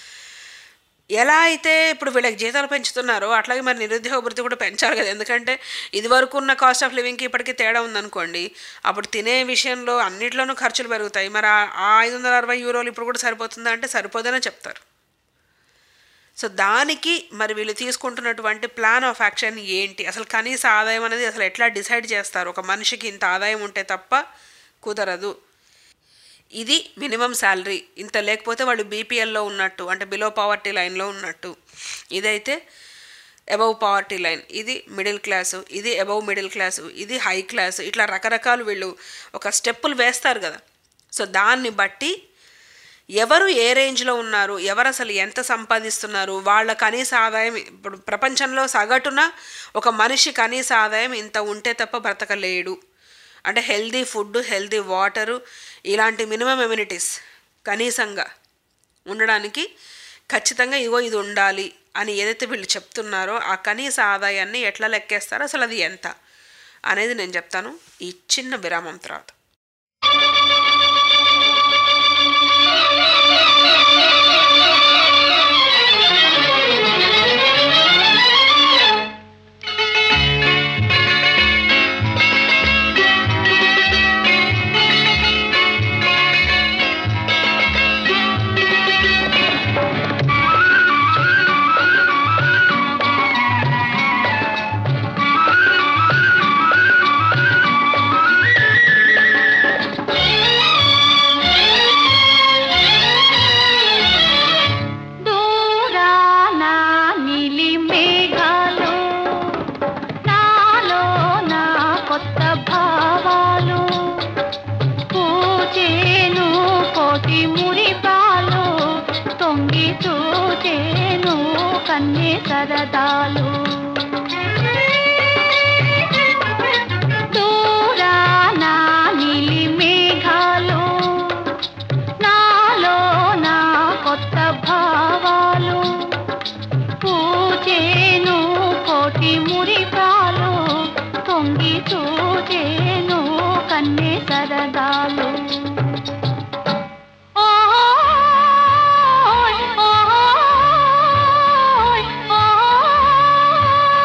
ఎలా అయితే ఇప్పుడు వీళ్ళకి జీతాలు పెంచుతున్నారో అట్లాగే మరి నిరుద్యోగ భృతి కూడా పెంచాలి కదా ఎందుకంటే ఇదివరకు ఉన్న కాస్ట్ ఆఫ్ లివింగ్కి ఇప్పటికీ తేడా ఉందనుకోండి అప్పుడు తినే విషయంలో అన్నిట్లోనూ ఖర్చులు పెరుగుతాయి మరి ఆ- ఆ ఐదు వందల అరవై యూరోలు ఇప్పుడు కూడా సరిపోతుందా అంటే సరిపోదనే చెప్తారు సో దానికి మరి వీళ్ళు తీసుకుంటున్నటువంటి ప్లాన్ ఆఫ్ యాక్షన్ ఏంటి అసలు కనీస ఆదాయం అనేది అసలు ఎట్లా డిసైడ్ చేస్తారు ఒక మనిషికి ఇంత ఆదాయం ఉంటే తప్ప కుదరదు ఇది మినిమం శాలరీ ఇంత లేకపోతే వాళ్ళు బీపీఎల్లో ఉన్నట్టు అంటే బిలో పావర్టీ లైన్లో ఉన్నట్టు ఇదైతే అబవ్ పావర్టీ లైన్ ఇది మిడిల్ క్లాసు ఇది అబవ్ మిడిల్ క్లాసు ఇది హై క్లాసు ఇట్లా రకరకాలు వీళ్ళు ఒక స్టెప్పులు వేస్తారు కదా సో దాన్ని బట్టి ఎవరు ఏ రేంజ్లో ఉన్నారు ఎవరు అసలు ఎంత సంపాదిస్తున్నారు వాళ్ళ కనీస ఆదాయం ఇప్పుడు ప్రపంచంలో సగటున ఒక మనిషి కనీస ఆదాయం ఇంత ఉంటే తప్ప బ్రతకలేడు అంటే హెల్దీ ఫుడ్ హెల్దీ వాటరు ఇలాంటి మినిమం ఎమ్యూనిటీస్ కనీసంగా ఉండడానికి ఖచ్చితంగా ఇగో ఇది ఉండాలి అని ఏదైతే వీళ్ళు చెప్తున్నారో ఆ కనీస ఆదాయాన్ని ఎట్లా లెక్కేస్తారో అసలు అది ఎంత అనేది నేను చెప్తాను ఈ చిన్న విరామం తర్వాత దూరాన నీలి మేఘాలు నాలో నా కొత్త భావాలు పూచేను కోటి మురిపాలు తొంగి చూచేను కన్నే సరదాలు దూరాన నీలి మేఘాలు నాలో నా కొత్త భావాలు పూచేను కోటి మురిపాలు తొంగి చూచేను కన్నే సరదాలు ఓయ్ ఓయ్ ఓయ్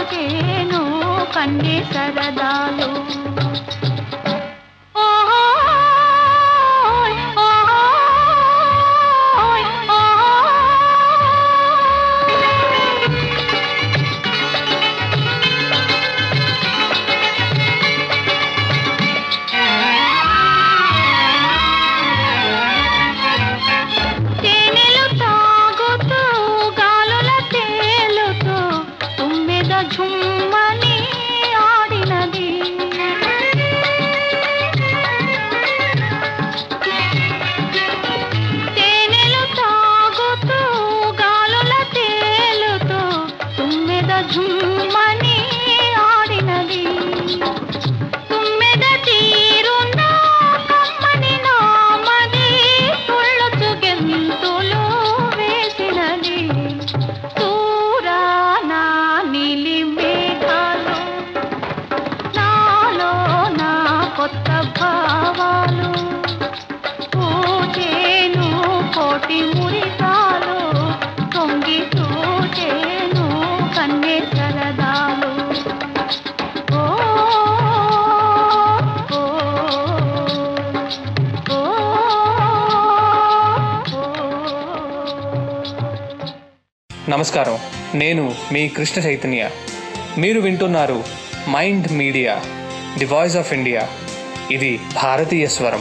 చూచేను కన్నే సరదాలు ఓయ్ ఓయ్ ఓయ్ తేనెలు తాగుతూ గాలుల తేలుతూ తుమ్మెద ఝుమ్మని ఆడినది తేనెలు తాగుతూ గాలుల తేలుతూ తుమ్మెద ఝుమ్మని ఆడినది తుమ్మెద తీరున కమ్మని నామది తుళ్ళొచ్చు గెంతులు వేసినది దూరాన నీలి మేఘాలు నాలో నా కొత్త భావాలు పూచేను కోటి మురికాలు తొంగి చూచేను కన్నే సరదాలు ఓ ఓ ఓ నమస్కారం నేను మీ కృష్ణ చైతన్య మీరు వింటున్నారు mind Media the voice of India ఇది భారతీయ స్వరం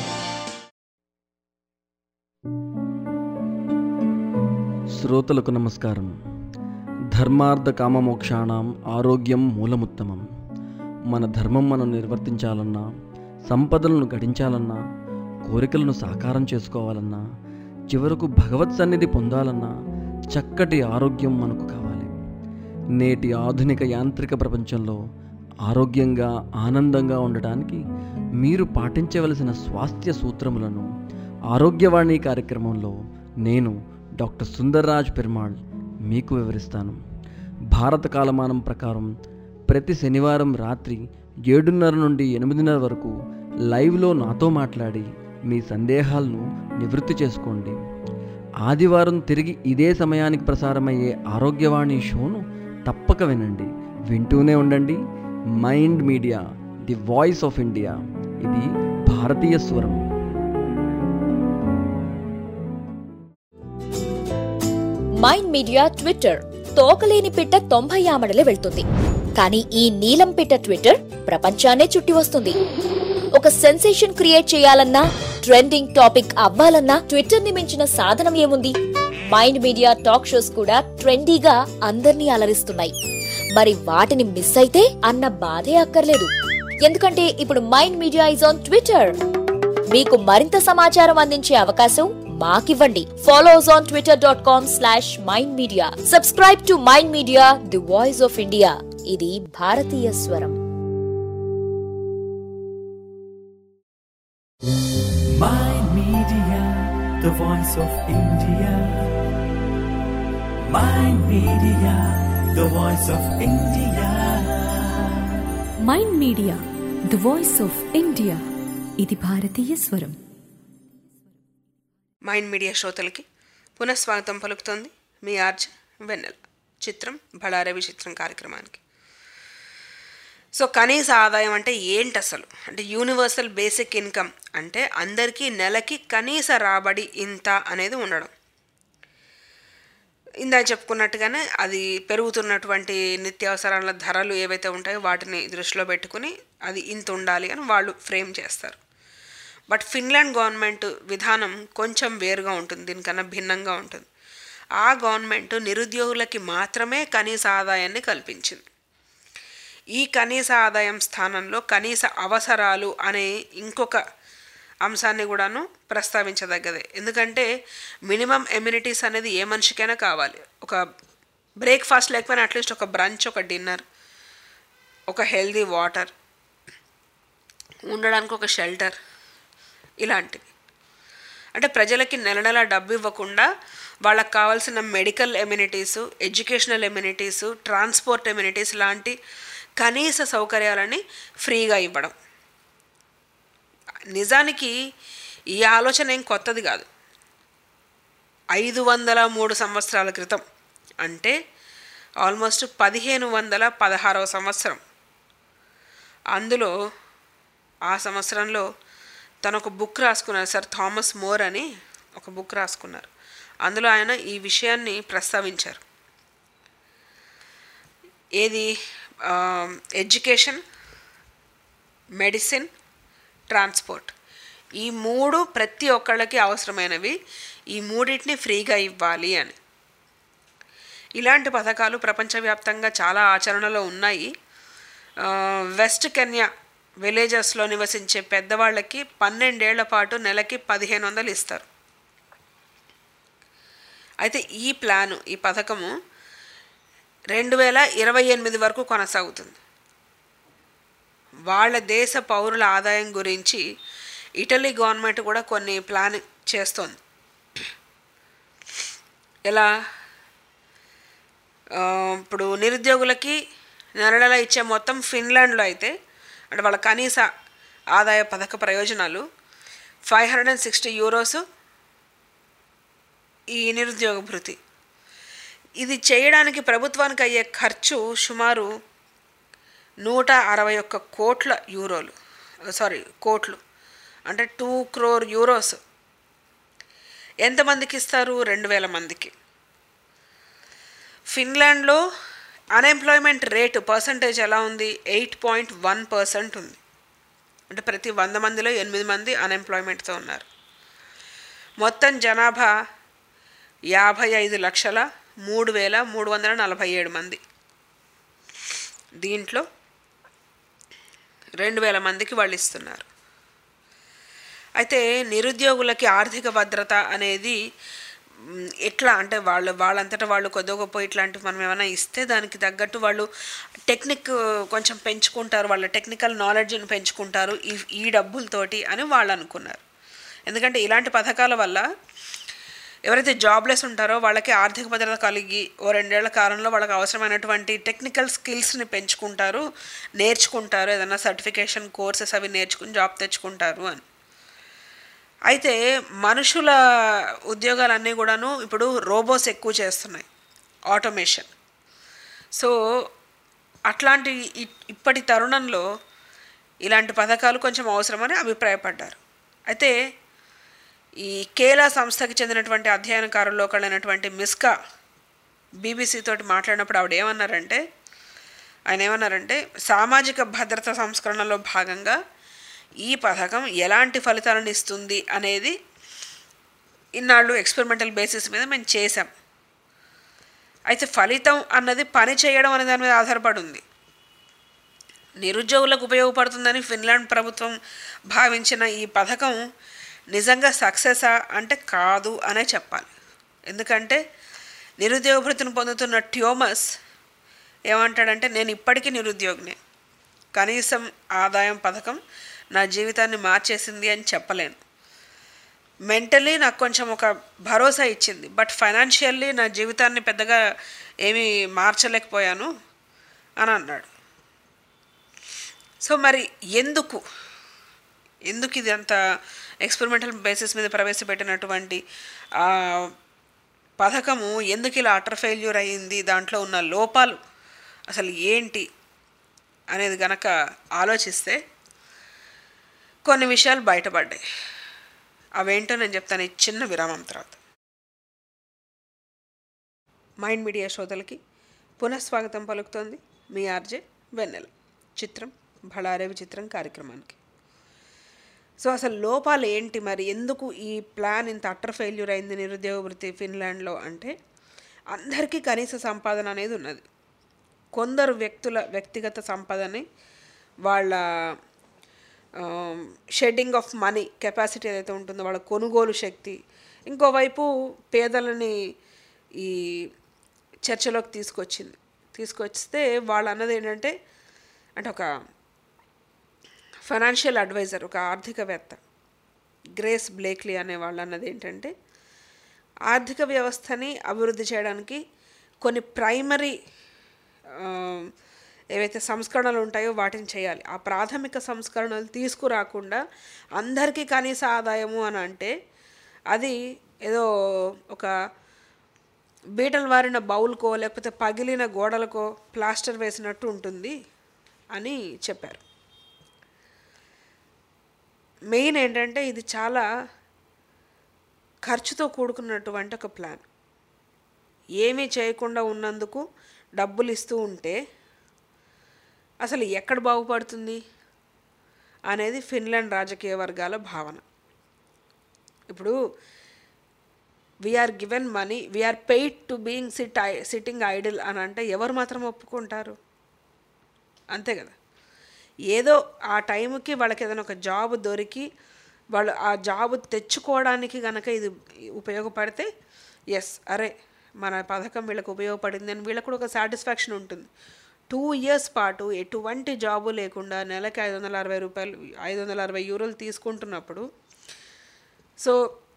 శ్రోతలకు నమస్కారం ధర్మార్థ కామమోక్షాణం ఆరోగ్యం మూలముత్తమం మన ధర్మం మనం నిర్వర్తించాలన్నా సంపదలను గడించాలన్నా కోరికలను సాకారం చేసుకోవాలన్నా చివరకు భగవత్ సన్నిధి పొందాలన్నా చక్కటి ఆరోగ్యం మనకు కావాలి నేటి ఆధునిక యాంత్రిక ప్రపంచంలో ఆరోగ్యంగా ఆనందంగా ఉండటానికి మీరు పాటించవలసిన స్వాస్థ్య సూత్రములను ఆరోగ్యవాణి కార్యక్రమంలో నేను డాక్టర్ సుందర్రాజ్ పెరుమాళ్ మీకు వివరిస్తాను భారత కాలమానం ప్రకారం ప్రతి శనివారం రాత్రి ఏడున్నర నుండి ఎనిమిదిన్నర వరకు లైవ్లో నాతో మాట్లాడి మీ సందేహాలను నివృత్తి చేసుకోండి ఆదివారం తిరిగి ఇదే సమయానికి ప్రసారమయ్యే ఆరోగ్యవాణి షోను తప్పక వినండి వింటూనే ఉండండి Mind Media the voice of India ఇది భారతీయ స్వరం మైండ్ మీడియా ట్విట్టర్ తోకలేని పిట్ట తొంభై ఆమడలే వెళ్తుంది కానీ ఈ నీలం పిట్ట ట్విట్టర్ ప్రపంచాన్నే చుట్టి వస్తుంది ఒక సెన్సేషన్ క్రియేట్ చేయాలన్నా ట్రెండింగ్ టాపిక్ అవ్వాలన్నా ట్విట్టర్ ని మించిన సాధనం ఏముంది మైండ్ మీడియా టాక్ షోస్ కూడా ట్రెండీగా అందర్నీ అలరిస్తున్నాయి మరి వాటిని మిస్ అయితే అన్న బాధే అక్కర్లేదు ఎందుకంటే ఇప్పుడు Mind Media is on Twitter మీకు మరింత సమాచారం అందించే అవకాశం మాకివ్వండి follow us on Twitter dot com slash Mind Media subscribe to Mind Media the voice of India ఇది భారతీయ స్వరం Mind Media, the voice of India. Mind Media, the voice of India. Mind Media the voice of India ఇది భారతీయ స్వరం mind media శ్రోతలకి పునఃస్వాగతం పలుకుతోంది మీ ఆర్జ్ వెన్నెల చిత్రం బళారవి చిత్రం కార్యక్రమానికి సో కనీస ఆదాయం అంటే ఏంటి అసలు అంటే యూనివర్సల్ బేసిక్ ఇన్కమ్ అంటే అందరికీ నెలకి కనీస రాబడి ఇంత అనేది ఉండడం ఇందా చెప్పుకున్నట్టుగానే అది పెరుగుతున్నటువంటి నిత్యావసరాల ధరలు ఏవైతే ఉంటాయో వాటిని దృష్టిలో పెట్టుకుని అది ఇంత ఉండాలి అని వాళ్ళు ఫ్రేమ్ చేస్తారు బట్ ఫిన్లాండ్ గవర్నమెంట్ విధానం కొంచెం వేరుగా ఉంటుంది దీనికన్నా భిన్నంగా ఉంటుంది ఆ గవర్నమెంట్ నిరుద్యోగులకి మాత్రమే కనీస ఆదాయాన్ని కల్పించింది ఈ కనీస ఆదాయం స్థానంలో కనీస అవసరాలు అనే ఇంకొక అంశాన్ని కూడాను ప్రస్తావించదగ్గదే ఎందుకంటే మినిమం ఎమ్యూనిటీస్ అనేది ఏ మనిషికైనా కావాలి ఒక బ్రేక్ఫాస్ట్ లేకపోయినా అట్లీస్ట్ ఒక బ్రంచ్ ఒక డిన్నర్ ఒక హెల్దీ వాటర్ ఉండడానికి ఒక షెల్టర్ ఇలాంటివి అంటే ప్రజలకి నెల నెల డబ్బు ఇవ్వకుండా వాళ్ళకి కావాల్సిన medical amenities educational amenities transport amenities లాంటి కనీస సౌకర్యాలని ఫ్రీగా ఇవ్వడం నిజానికి ఈ ఆలోచన ఏం కొత్తది కాదు ఐదు వందల మూడు సంవత్సరాల క్రితం అంటే ఆల్మోస్ట్ పదిహేను వందల పదహారవ సంవత్సరం అందులో ఆ సంవత్సరంలో తను ఒక బుక్ రాసుకున్నారు సార్ థామస్ మోర్ అని ఒక బుక్ రాసుకున్నారు అందులో ఆయన ఈ విషయాన్ని ప్రస్తావించారు ఏది ఎడ్యుకేషన్ మెడిసిన్ ట్రాన్స్పోర్ట్ ఈ మూడు ప్రతి ఒక్కళ్ళకి అవసరమైనవి ఈ మూడింటిని ఫ్రీగా ఇవ్వాలి అని ఇలాంటి పథకాలు ప్రపంచవ్యాప్తంగా చాలా ఆచరణలో ఉన్నాయి ఆ, వెస్ట్ కెన్యా విలేజెస్లో నివసించే పెద్దవాళ్ళకి పన్నెండేళ్ల పాటు నెలకి పదిహేను వందలు ఇస్తారు అయితే ఈ ప్లాను ఈ పథకము రెండు వేల ఇరవై ఎనిమిది వరకు కొనసాగుతుంది వాళ్ళ దేశ పౌరుల ఆదాయం గురించి ఇటలీ గవర్నమెంట్ కూడా కొన్ని ప్లాన్ చేస్తోంది ఎలా ఆ, ఇప్పుడు నిరుద్యోగులకి నెల నెల ఇచ్చే మొత్తం ఫిన్లాండ్లో అయితే అంటే వాళ్ళ కనీస ఆదాయ పథక ప్రయోజనాలు five hundred and sixty euros ఈ నిరుద్యోగ భృతి ఇది చేయడానికి ప్రభుత్వానికి అయ్యే ఖర్చు సుమారు నూట అరవై ఒక్క కోట్ల యూరోలు సారీ కోట్లు అంటే టూ క్రోర్ యూరోస్ ఎంతమందికి ఇస్తారు రెండు వేల మందికి ఫిన్లాండ్లో అన్ఎంప్లాయ్మెంట్ రేటు పర్సంటేజ్ ఎలా ఉంది ఎయిట్ పాయింట్ వన్ పర్సెంట్ ఉంది అంటే ప్రతి వంద మందిలో ఎనిమిది మంది అన్ఎంప్లాయ్మెంట్తో ఉన్నారు మొత్తం జనాభా యాభై ఐదు లక్షల మూడు వేల మూడు వందల నలభై ఏడు మంది దీంట్లో రెండు వేల మందికి వాళ్ళు ఇస్తున్నారు అయితే నిరుద్యోగులకి ఆర్థిక భద్రత అనేది మ్, ఎట్లా అంటే వాళ్ళు వాళ్ళంతటా వాళ్ళు కొద్దిగా గొప్ప ఇట్లాంటివి మనం ఏమైనా ఇస్తే దానికి తగ్గట్టు వాళ్ళు టెక్నిక్ కొంచెం పెంచుకుంటారు వాళ్ళ టెక్నికల్ నాలెడ్జ్ని పెంచుకుంటారు ఈ ఈ డబ్బులతోటి అని వాళ్ళు అనుకున్నారు ఎందుకంటే ఇలాంటి పథకాల వల్ల ఎవరైతే జాబ్లెస్ ఉంటారో వాళ్ళకి ఆర్థిక భద్రత కలిగి ఓ రెండేళ్ల కాలంలో వాళ్ళకి అవసరమైనటువంటి టెక్నికల్ స్కిల్స్ని పెంచుకుంటారు నేర్చుకుంటారు ఏదైనా సర్టిఫికేషన్ కోర్సెస్ అవి నేర్చుకుని జాబ్ తెచ్చుకుంటారు అని అయితే మనుషుల ఉద్యోగాలన్నీ కూడాను ఇప్పుడు రోబోస్ ఎక్కువ చేస్తున్నాయి ఆటోమేషన్ సో అట్లాంటి ఇ- ఇప్పటి తరుణంలో ఇలాంటి పథకాలు కొంచెం అవసరమని అభిప్రాయపడ్డారు అయితే ఈ కేలా సంస్థకి చెందినటువంటి అధ్యయనకారుల్లో ఒకళ్ళైనటువంటి మిస్కా బీబీసీ తోటి మాట్లాడినప్పుడు ఆవిడ ఏమన్నారంటే ఆయన ఏమన్నారంటే సామాజిక భద్రత సంస్కరణలో భాగంగా ఈ పథకం ఎలాంటి ఫలితాలను ఇస్తుంది అనేది ఇన్నాళ్ళు ఎక్స్పెరిమెంటల్ బేసిస్ మీద మేము చేసాం అయితే ఫలితం అన్నది పని చేయడం అనే దాని మీద ఆధారపడి ఉంది నిరుద్యోగులకు ఉపయోగపడుతుందని ఫిన్లాండ్ ప్రభుత్వం భావించిన ఈ పథకం నిజంగా సక్సెసా అంటే కాదు అనే చెప్పాలి ఎందుకంటే నిరుద్యోగ భృతిని పొందుతున్న ట్యోమస్ ఏమంటాడంటే నేను ఇప్పటికీ నిరుద్యోగినే కనీసం ఆదాయం పథకం నా జీవితాన్ని మార్చేసింది అని చెప్పలేను మెంటలీ నాకు కొంచెం ఒక భరోసా ఇచ్చింది బట్ ఫైనాన్షియల్లీ నా జీవితాన్ని పెద్దగా ఏమీ మార్చలేకపోయాను అని అన్నాడు సో మరి ఎందుకు ఎందుకు ఇది అంత ఎక్స్పెరిమెంటల్ బేసిస్ మీద ప్రవేశపెట్టినటువంటి ఆ పథకము ఎందుకు ఇలా అటర్ ఫెయిల్యూర్ అయ్యింది దాంట్లో ఉన్న లోపాలు అసలు ఏంటి అనేది గనక ఆలోచిస్తే కొన్ని విషయాలు బయటపడ్డాయి అవేంటో నేను చెప్తాను ఈ చిన్న విరామం తర్వాత మైండ్ మీడియా శ్రోతలకి పునఃస్వాగతం పలుకుతోంది మీ ఆర్జే వెన్నెల చిత్రం భళారే విచిత్రం కార్యక్రమానికి సో అసలు లోపాలు ఏంటి మరి ఎందుకు ఈ ప్లాన్ ఇంత అట్టర్ ఫెయిల్యూర్ అయింది నిరుద్యోగ వృత్తి ఫిన్లాండ్లో అంటే అందరికీ కనీస సంపాదన అనేది ఉన్నది కొందరు వ్యక్తుల వ్యక్తిగత సంపదని వాళ్ళ షెడ్డింగ్ ఆఫ్ మనీ కెపాసిటీ ఏదైతే ఉంటుందో వాళ్ళ కొనుగోలు శక్తి ఇంకోవైపు పేదలని ఈ చర్చలోకి తీసుకొచ్చింది తీసుకొస్తే వాళ్ళు అన్నది ఏంటంటే అంటే ఒక ఫైనాన్షియల్ అడ్వైజర్ ఒక ఆర్థికవేత్త గ్రేస్ బ్లేక్లీ అనే వాళ్ళు అన్నది ఏంటంటే ఆర్థిక వ్యవస్థని అభివృద్ధి చేయడానికి కొన్ని ప్రైమరీ ఏవైతే సంస్కరణలు ఉంటాయో వాటిని చేయాలి ఆ ప్రాథమిక సంస్కరణలు తీసుకురాకుండా అందరికీ కనీస ఆదాయము అని అంటే అది ఏదో ఒక బీటలు వారిన బౌల్కో లేకపోతే పగిలిన గోడలకో ప్లాస్టర్ వేసినట్టు ఉంటుంది అని చెప్పారు మెయిన్ ఏంటంటే ఇది చాలా ఖర్చుతో కూడుకున్నటువంటి ఒక ప్లాన్ ఏమీ చేయకుండా ఉన్నందుకు డబ్బులు ఇస్తూ ఉంటే అసలు ఎక్కడ బాగుపడుతుంది అనేది ఫిన్లాండ్ రాజకీయ వర్గాల భావన ఇప్పుడు we're given money we're paid to being sit sitting idle అని అంటే ఎవరు మాత్రం ఒప్పుకుంటారు అంతే కదా ఏదో ఆ టైంకి వాళ్ళకి ఏదైనా ఒక జాబ్ దొరికి వాళ్ళు ఆ జాబ్ తెచ్చుకోవడానికి కనుక ఇది ఉపయోగపడితే ఎస్ అరే మన పథకం వీళ్ళకి ఉపయోగపడింది అని వీళ్ళకు కూడా ఒక సాటిస్ఫాక్షన్ ఉంటుంది టూ ఇయర్స్ పాటు ఎటువంటి జాబు లేకుండా నెలకి ఐదు వందల అరవై రూపాయలు ఐదు వందల అరవై యూరోలు తీసుకుంటున్నప్పుడు సో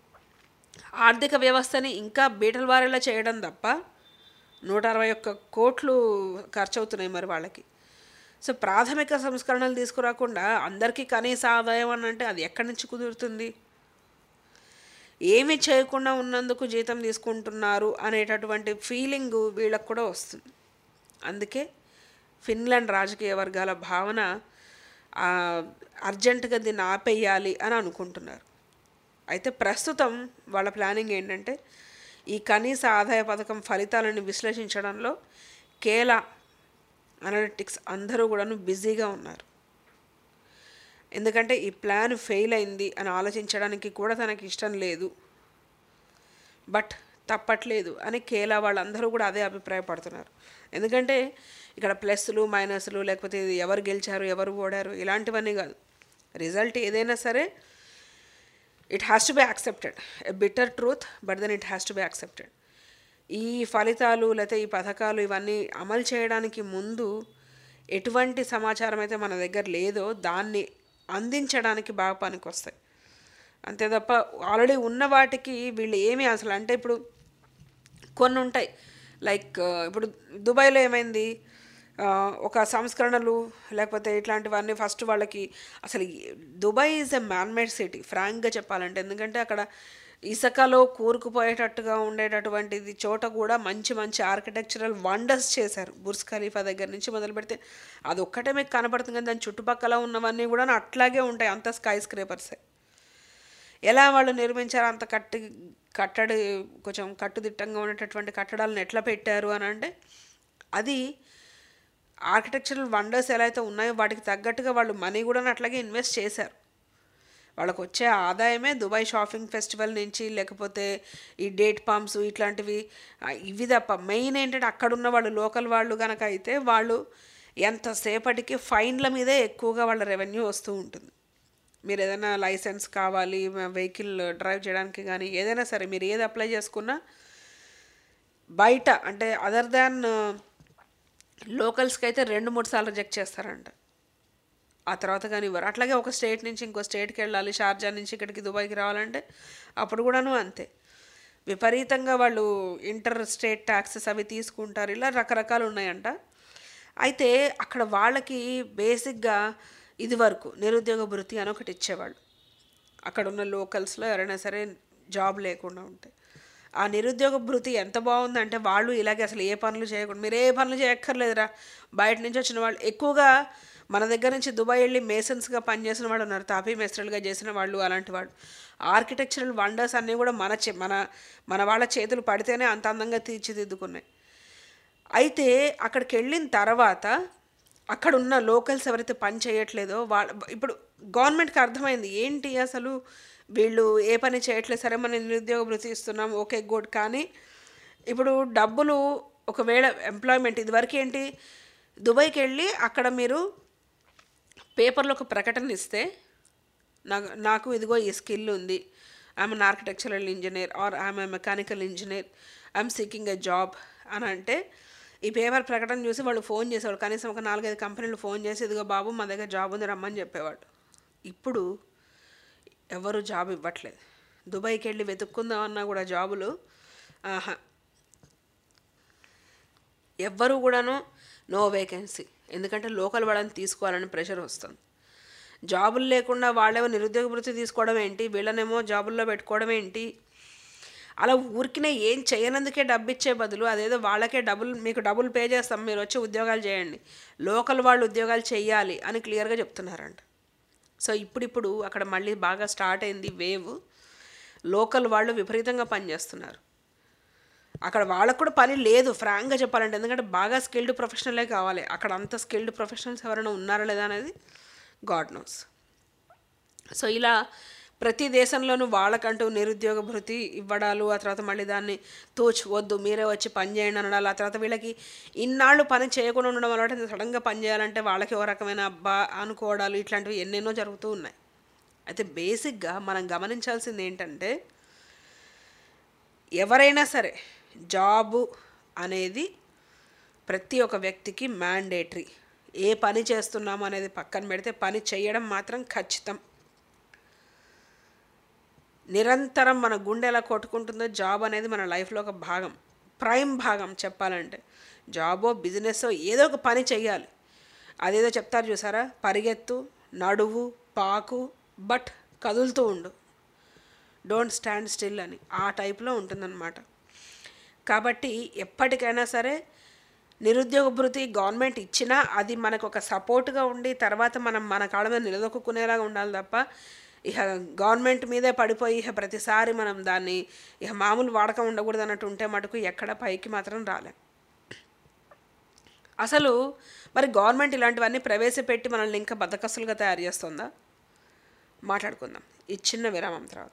ఆర్థిక వ్యవస్థని ఇంకా బీటలవారేలా చేయడం తప్ప నూట అరవై ఒక్క కోట్లు ఖర్చు అవుతున్నాయి మరి వాళ్ళకి సో ప్రాథమిక సంస్కరణలు తీసుకురాకుండా అందరికీ కనీస ఆదాయం అని అంటే అది ఎక్కడి నుంచి కుదురుతుంది ఏమీ చేయకుండా ఉన్నందుకు జీతం తీసుకుంటున్నారు అనేటటువంటి ఫీలింగ్ వీళ్ళకు కూడా వస్తుంది అందుకే ఫిన్లాండ్ రాజకీయ వర్గాల భావన ఆ, అర్జెంటుగా దీన్ని ఆపేయాలి అని అనుకుంటున్నారు అయితే ప్రస్తుతం వాళ్ళ ప్లానింగ్ ఏంటంటే ఈ కనీస ఆదాయ పథకం ఫలితాలను విశ్లేషించడంలో కేలా అనలిటిక్స్ అందరూ కూడాను బిజీగా ఉన్నారు ఎందుకంటే ఈ ప్లాన్ ఫెయిల్ అయింది అని ఆలోచించడానికి కూడా తనకి ఇష్టం లేదు బట్ తప్పట్లేదు అని కేలా వాళ్ళందరూ కూడా అదే అభిప్రాయపడుతున్నారు ఎందుకంటే ఇక్కడ ప్లస్లు మైనస్లు లేకపోతే ఇది ఎవరు గెలిచారు ఎవరు ఓడారు ఇలాంటివన్నీ కాదు రిజల్ట్ ఏదైనా సరే it has to be accepted a bitter truth but then it has to be accepted ఈ ఫలితాలు లేకపోతే ఈ పథకాలు ఇవన్నీ అమలు చేయడానికి ముందు ఎటువంటి సమాచారం అయితే మన దగ్గర లేదో దాన్ని అందించడానికి బాగా పనికొస్తాయి అంతే తప్ప ఆల్రెడీ ఉన్న వాటికి వీళ్ళు ఏమీ అసలు అంటే ఇప్పుడు కొన్ని ఉంటాయి లైక్ ఇప్పుడు దుబాయ్లో ఏమైంది ఆ, ఒక సంస్కరణలు లేకపోతే ఇట్లాంటివన్నీ ఫస్ట్ వాళ్ళకి అసలు ఈ- Dubai is a manmade city ఫ్రాంక్గా చెప్పాలంటే ఎందుకంటే అక్కడ ఇసుకలో కూరుకుపోయేటట్టుగా ఉండేటటువంటిది చోట కూడా మంచి మంచి ఆర్కిటెక్చరల్ వండర్స్ చేశారు బుర్స్ ఖలీఫా దగ్గర నుంచి మొదలు పెడితే అది ఒక్కటే మీకు కనపడుతుంది కానీ దాని చుట్టుపక్కల ఉన్నవన్నీ కూడా అట్లాగే ఉంటాయి అంత స్కై స్క్రేపర్సే ఎలా వాళ్ళు నిర్మించారు అంత కట్టి కట్టడి కొంచెం కట్టుదిట్టంగా ఉండేటటువంటి కట్టడాలను ఎట్లా పెట్టారు అని అంటే అది ఆర్కిటెక్చరల్ వండర్స్ ఎలా అయితే ఉన్నాయో వాటికి తగ్గట్టుగా వాళ్ళు మనీ కూడా అట్లాగే ఇన్వెస్ట్ చేశారు వాళ్ళకు వచ్చే ఆదాయమే దుబాయ్ షాపింగ్ ఫెస్టివల్ నుంచి లేకపోతే ఈ డేట్ పామ్స్ ఇట్లాంటివి ఆ, ఇవి తప్ప మెయిన్ ఏంటంటే అక్కడున్న వాళ్ళు లోకల్ వాళ్ళు కనుక అయితే వాళ్ళు ఎంతసేపటికి ఫైన్ల మీదే ఎక్కువగా వాళ్ళ రెవెన్యూ వస్తూ ఉంటుంది మీరు ఏదైనా లైసెన్స్ కావాలి వెహికల్ డ్రైవ్ చేయడానికి కానీ ఏదైనా సరే మీరు ఏది అప్లై చేసుకున్నా బయట అంటే అదర్ దాన్ లోకల్స్కి అయితే రెండు మూడు సార్లు రిజెక్ట్ చేస్తారంట ఆ తర్వాత కానీ ఇవ్వరు అట్లాగే ఒక స్టేట్ నుంచి ఇంకో స్టేట్కి వెళ్ళాలి షార్జా నుంచి ఇక్కడికి దుబాయ్కి రావాలంటే అప్పుడు కూడాను అంతే విపరీతంగా వాళ్ళు ఇంటర్ స్టేట్ ట్యాక్సెస్ అవి తీసుకుంటారు ఇలా రకరకాలు ఉన్నాయంట అయితే అక్కడ వాళ్ళకి బేసిక్గా ఇది వరకు నిరుద్యోగ భృతి అని ఒకటి ఇచ్చేవాళ్ళు అక్కడ ఉన్న లోకల్స్లో ఎవరైనా సరే జాబ్ లేకుండా ఉంటే ఆ నిరుద్యోగ భృతి ఎంత బాగుందంటే వాళ్ళు ఇలాగే అసలు ఏ పనులు చేయకుండా మీరు ఏ పనులు చేయక్కర్లేదురా బయట నుంచి వచ్చిన వాళ్ళు ఎక్కువగా మన దగ్గర నుంచి దుబాయ్ వెళ్ళి మేసన్స్గా పనిచేసిన వాళ్ళు ఉన్నారు తాపీ మేస్త్రులుగా చేసిన వాళ్ళు అలాంటి వాళ్ళు ఆర్కిటెక్చరల్ వండర్స్ అన్నీ కూడా మన చే మన మన వాళ్ళ చేతులు పడితేనే అంత అందంగా తీర్చిదిద్దుకున్నాయి అయితే అక్కడికి వెళ్ళిన తర్వాత అక్కడ ఉన్న లోకల్స్ ఎవరైతే పని చేయట్లేదో వాళ్ళ ఇప్పుడు గవర్నమెంట్కి అర్థమైంది ఏంటి అసలు వీళ్ళు ఏ పని చేయట్లేదు సరే మనం నిరుద్యోగ భృతి ఇస్తున్నాం ఓకే గుడ్ కానీ ఇప్పుడు డబ్బులు ఒకవేళ ఎంప్లాయ్మెంట్ ఇదివరకు ఏంటి దుబాయ్కి వెళ్ళి అక్కడ మీరు పేపర్లో ఒక ప్రకటన ఇస్తే నాకు నాకు ఇదిగో ఈ స్కిల్ ఉంది I'm an architectural engineer or I'm a mechanical engineer I'm seeking a job అని అంటే ఈ పేపర్ ప్రకటన చూసి వాళ్ళు ఫోన్ చేసేవాళ్ళు కనీసం ఒక నాలుగైదు కంపెనీలు ఫోన్ చేసి ఇదిగో బాబు మా దగ్గర జాబ్ ఉంది రమ్మని చెప్పేవాళ్ళు ఇప్పుడు ఎవరు జాబ్ ఇవ్వట్లేదు దుబాయ్కి వెళ్ళి వెతుక్కుందామన్నా కూడా జాబులు ఆహా ఎవ్వరు కూడాను నో వేకెన్సీ ఎందుకంటే లోకల్ వాళ్ళని తీసుకోవాలని ప్రెషర్ వస్తుంది జాబులు లేకుండా వాళ్ళేమో నిరుద్యోగ వృత్తి తీసుకోవడం ఏంటి వీళ్ళనేమో జాబుల్లో పెట్టుకోవడం ఏంటి అలా ఊరికినే ఏం చేయనందుకే డబ్బు ఇచ్చే బదులు అదేదో వాళ్ళకే డబ్బులు మీకు డబ్బులు పే చేస్తాం మీరు వచ్చి ఉద్యోగాలు చేయండి లోకల్ వాళ్ళు ఉద్యోగాలు చేయాలి అని క్లియర్గా చెప్తున్నారంట సో ఇప్పుడిప్పుడు అక్కడ మళ్ళీ బాగా స్టార్ట్ అయింది వేవ్ లోకల్ వాళ్ళు విపరీతంగా పనిచేస్తున్నారు అక్కడ వాళ్ళకు కూడా పని లేదు ఫ్రాంక్గా చెప్పాలంటే ఎందుకంటే బాగా స్కిల్డ్ ప్రొఫెషనలే కావాలి అక్కడ అంత స్కిల్డ్ ప్రొఫెషనల్స్ ఎవరైనా ఉన్నారా లేదా అనేది గాడ్ నోస్ సో ఇలా ప్రతి దేశంలోనూ వాళ్ళకంటూ నిరుద్యోగ భృతి ఇవ్వడాలు ఆ తర్వాత మళ్ళీ దాన్ని తోచి వద్దు మీరే వచ్చి పని చేయండి అనడాలు ఆ తర్వాత వీళ్ళకి ఇన్నాళ్ళు పని చేయకుండా ఉండడం అలవాటు సడన్గా పని చేయాలంటే వాళ్ళకి ఒక రకమైన అబ్బా అనుకోవడాలు ఇట్లాంటివి ఎన్నెన్నో జరుగుతూ ఉన్నాయి అయితే బేసిక్గా మనం గమనించాల్సింది ఏంటంటే ఎవరైనా సరే జాబు అనేది ప్రతి ఒక్క వ్యక్తికి మ్యాండేటరీ ఏ పని చేస్తున్నాము అనేది పక్కన పెడితే పని చేయడం మాత్రం ఖచ్చితం నిరంతరం మన గుండె ఎలా కొట్టుకుంటుందో జాబ్ అనేది మన లైఫ్లో ఒక భాగం ప్రైమ్ భాగం చెప్పాలంటే జాబో బిజినెస్సో ఏదో ఒక పని చెయ్యాలి అదేదో చెప్తారు చూసారా పరిగెత్తు నడువు పాకు బట్ కదులుతూ ఉండు డోంట్ స్టాండ్ స్టిల్ అని ఆ టైప్లో ఉంటుందన్నమాట కాబట్టి ఎప్పటికైనా సరే నిరుద్యోగ భృతి గవర్నమెంట్ ఇచ్చినా అది మనకు ఒక సపోర్ట్గా ఉండి తర్వాత మనం మన కాళ్ళ మీద నిలదొక్కునేలాగా ఉండాలి తప్ప ఇక గవర్నమెంట్ మీదే పడిపోయి ఇక ప్రతిసారి మనం దాన్ని ఇక మామూలు వాడకం ఉండకూడదు అన్నట్టు ఉంటే మటుకు ఎక్కడ పైకి మాత్రం రాలేం అసలు మరి గవర్నమెంట్ ఇలాంటివన్నీ ప్రవేశపెట్టి మనల్ని ఇంకా బద్దకస్తులుగా తయారు చేస్తుందా మాట్లాడుకుందాం ఈ చిన్న విరామం తర్వాత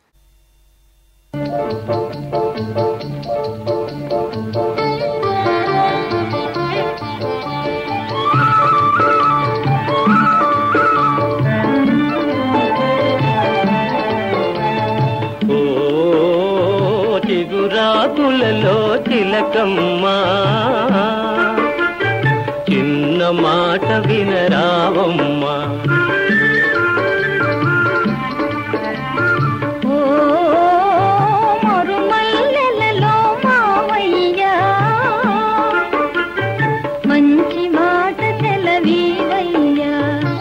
ఓ చిగురాకులలో తిలకమ్మ చిన్న మాట వినరావమ్మా ఓ మరుమల్లెలలో మావయ్య మంచి మాట సెలవీవయ్యా